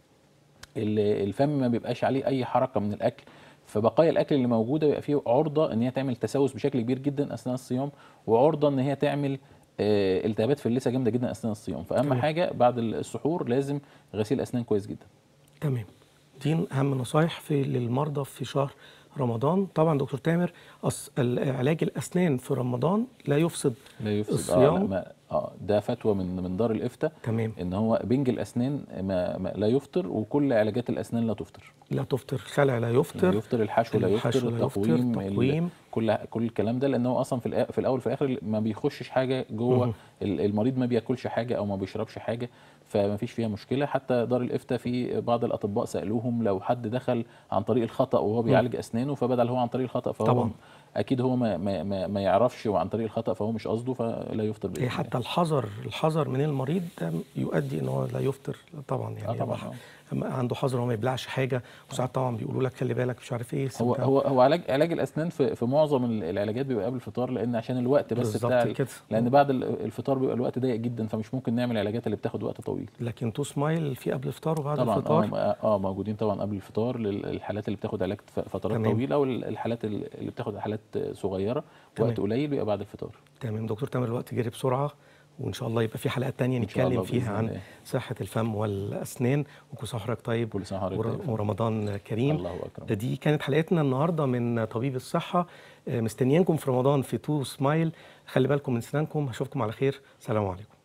[SPEAKER 2] ال- الفم ما بيبقاش عليه اي حركه من الاكل فبقايا الاكل اللي موجوده بيبقى فيه عرضه ان هي تعمل تسوس بشكل كبير جدا اثناء الصيام وعرضه ان هي تعمل آه، التهابات في اللثه جامده جدا اثناء الصيام فاهم
[SPEAKER 1] تمام.
[SPEAKER 2] حاجه بعد السحور لازم غسيل اسنان كويس جدا
[SPEAKER 1] تمام دي اهم نصايح في للمرضى في شهر رمضان طبعا دكتور تامر أص... ال- علاج الاسنان في رمضان لا يفسد
[SPEAKER 2] لا يفسد
[SPEAKER 1] الصيام
[SPEAKER 2] اه لا ما اه ده فتوى من من دار الافتاء
[SPEAKER 1] تمام
[SPEAKER 2] ان هو بنج الاسنان ما ما لا يفطر وكل علاجات الاسنان لا تفطر
[SPEAKER 1] لا تفطر خلع لا يفطر
[SPEAKER 2] لا يفطر الحشو لا
[SPEAKER 1] الحشو
[SPEAKER 2] يفطر
[SPEAKER 1] لا يفطر،
[SPEAKER 2] التقويم ال-
[SPEAKER 1] تقويم.
[SPEAKER 2] كل كل الكلام ده لان هو اصلا في الأ- في الاول وفي الاخر ما بيخشش حاجه جوه
[SPEAKER 1] مهم.
[SPEAKER 2] ال- المريض ما بياكلش حاجه او ما بيشربش حاجه فما فيش فيها مشكله حتى دار الافتاء في بعض الاطباء سالوهم لو حد دخل عن طريق الخطا وهو بيعالج اسنانه فبدل هو عن طريق الخطا فهو
[SPEAKER 1] طبعاً.
[SPEAKER 2] اكيد هو ما ما ما, ما يعرفش وعن طريق الخطا فهو مش قصده فلا يفطر باذن
[SPEAKER 1] هي
[SPEAKER 2] الله.
[SPEAKER 1] حتى الحذر الحذر من المريض ده يؤدي ان هو لا يفطر طبعا يعني
[SPEAKER 2] آه طبعاً،
[SPEAKER 1] هو
[SPEAKER 2] آه.
[SPEAKER 1] أما عنده حذر هو ما يبلعش حاجه وساعات طبعا بيقولوا لك خلي بالك مش عارف ايه
[SPEAKER 2] هو
[SPEAKER 1] أنت-
[SPEAKER 2] هو هو علاج علاج الاسنان في في معظم ال- العلاجات بيبقى قبل الفطار لان عشان الوقت بس
[SPEAKER 1] بالظبط
[SPEAKER 2] بتاع ال-
[SPEAKER 1] كده.
[SPEAKER 2] لان بعد ال- الفطار بيبقى الوقت ضيق جدا فمش ممكن نعمل علاجات اللي بتاخد وقت طويل
[SPEAKER 1] لكن تو سمايل في قبل الفطار وبعد
[SPEAKER 2] طبعا
[SPEAKER 1] الفطار
[SPEAKER 2] اه اه موجودين طبعا قبل الفطار للحالات اللي بتاخد علاج ف- فترات
[SPEAKER 1] تمام.
[SPEAKER 2] طويله والحالات اللي اللي بتاخد حالات صغيره
[SPEAKER 1] تمام.
[SPEAKER 2] وقت قليل بيبقى بعد الفطار
[SPEAKER 1] تمام دكتور تامر الوقت جري بسرعه وان شاء الله يبقى في حلقات تانية
[SPEAKER 2] إن شاء
[SPEAKER 1] نتكلم
[SPEAKER 2] الله
[SPEAKER 1] فيها
[SPEAKER 2] بإذن
[SPEAKER 1] عن
[SPEAKER 2] الله.
[SPEAKER 1] صحه الفم والاسنان وكل سنه وحضرتك طيب
[SPEAKER 2] كل سنه وحضرتك
[SPEAKER 1] ور-
[SPEAKER 2] طيب.
[SPEAKER 1] ورمضان كريم
[SPEAKER 2] الله اكرم
[SPEAKER 1] دي كانت حلقتنا النهارده من طبيب الصحه آه، مستنيينكم في رمضان في تو سمايل خلي بالكم من سنانكم هشوفكم على خير سلام عليكم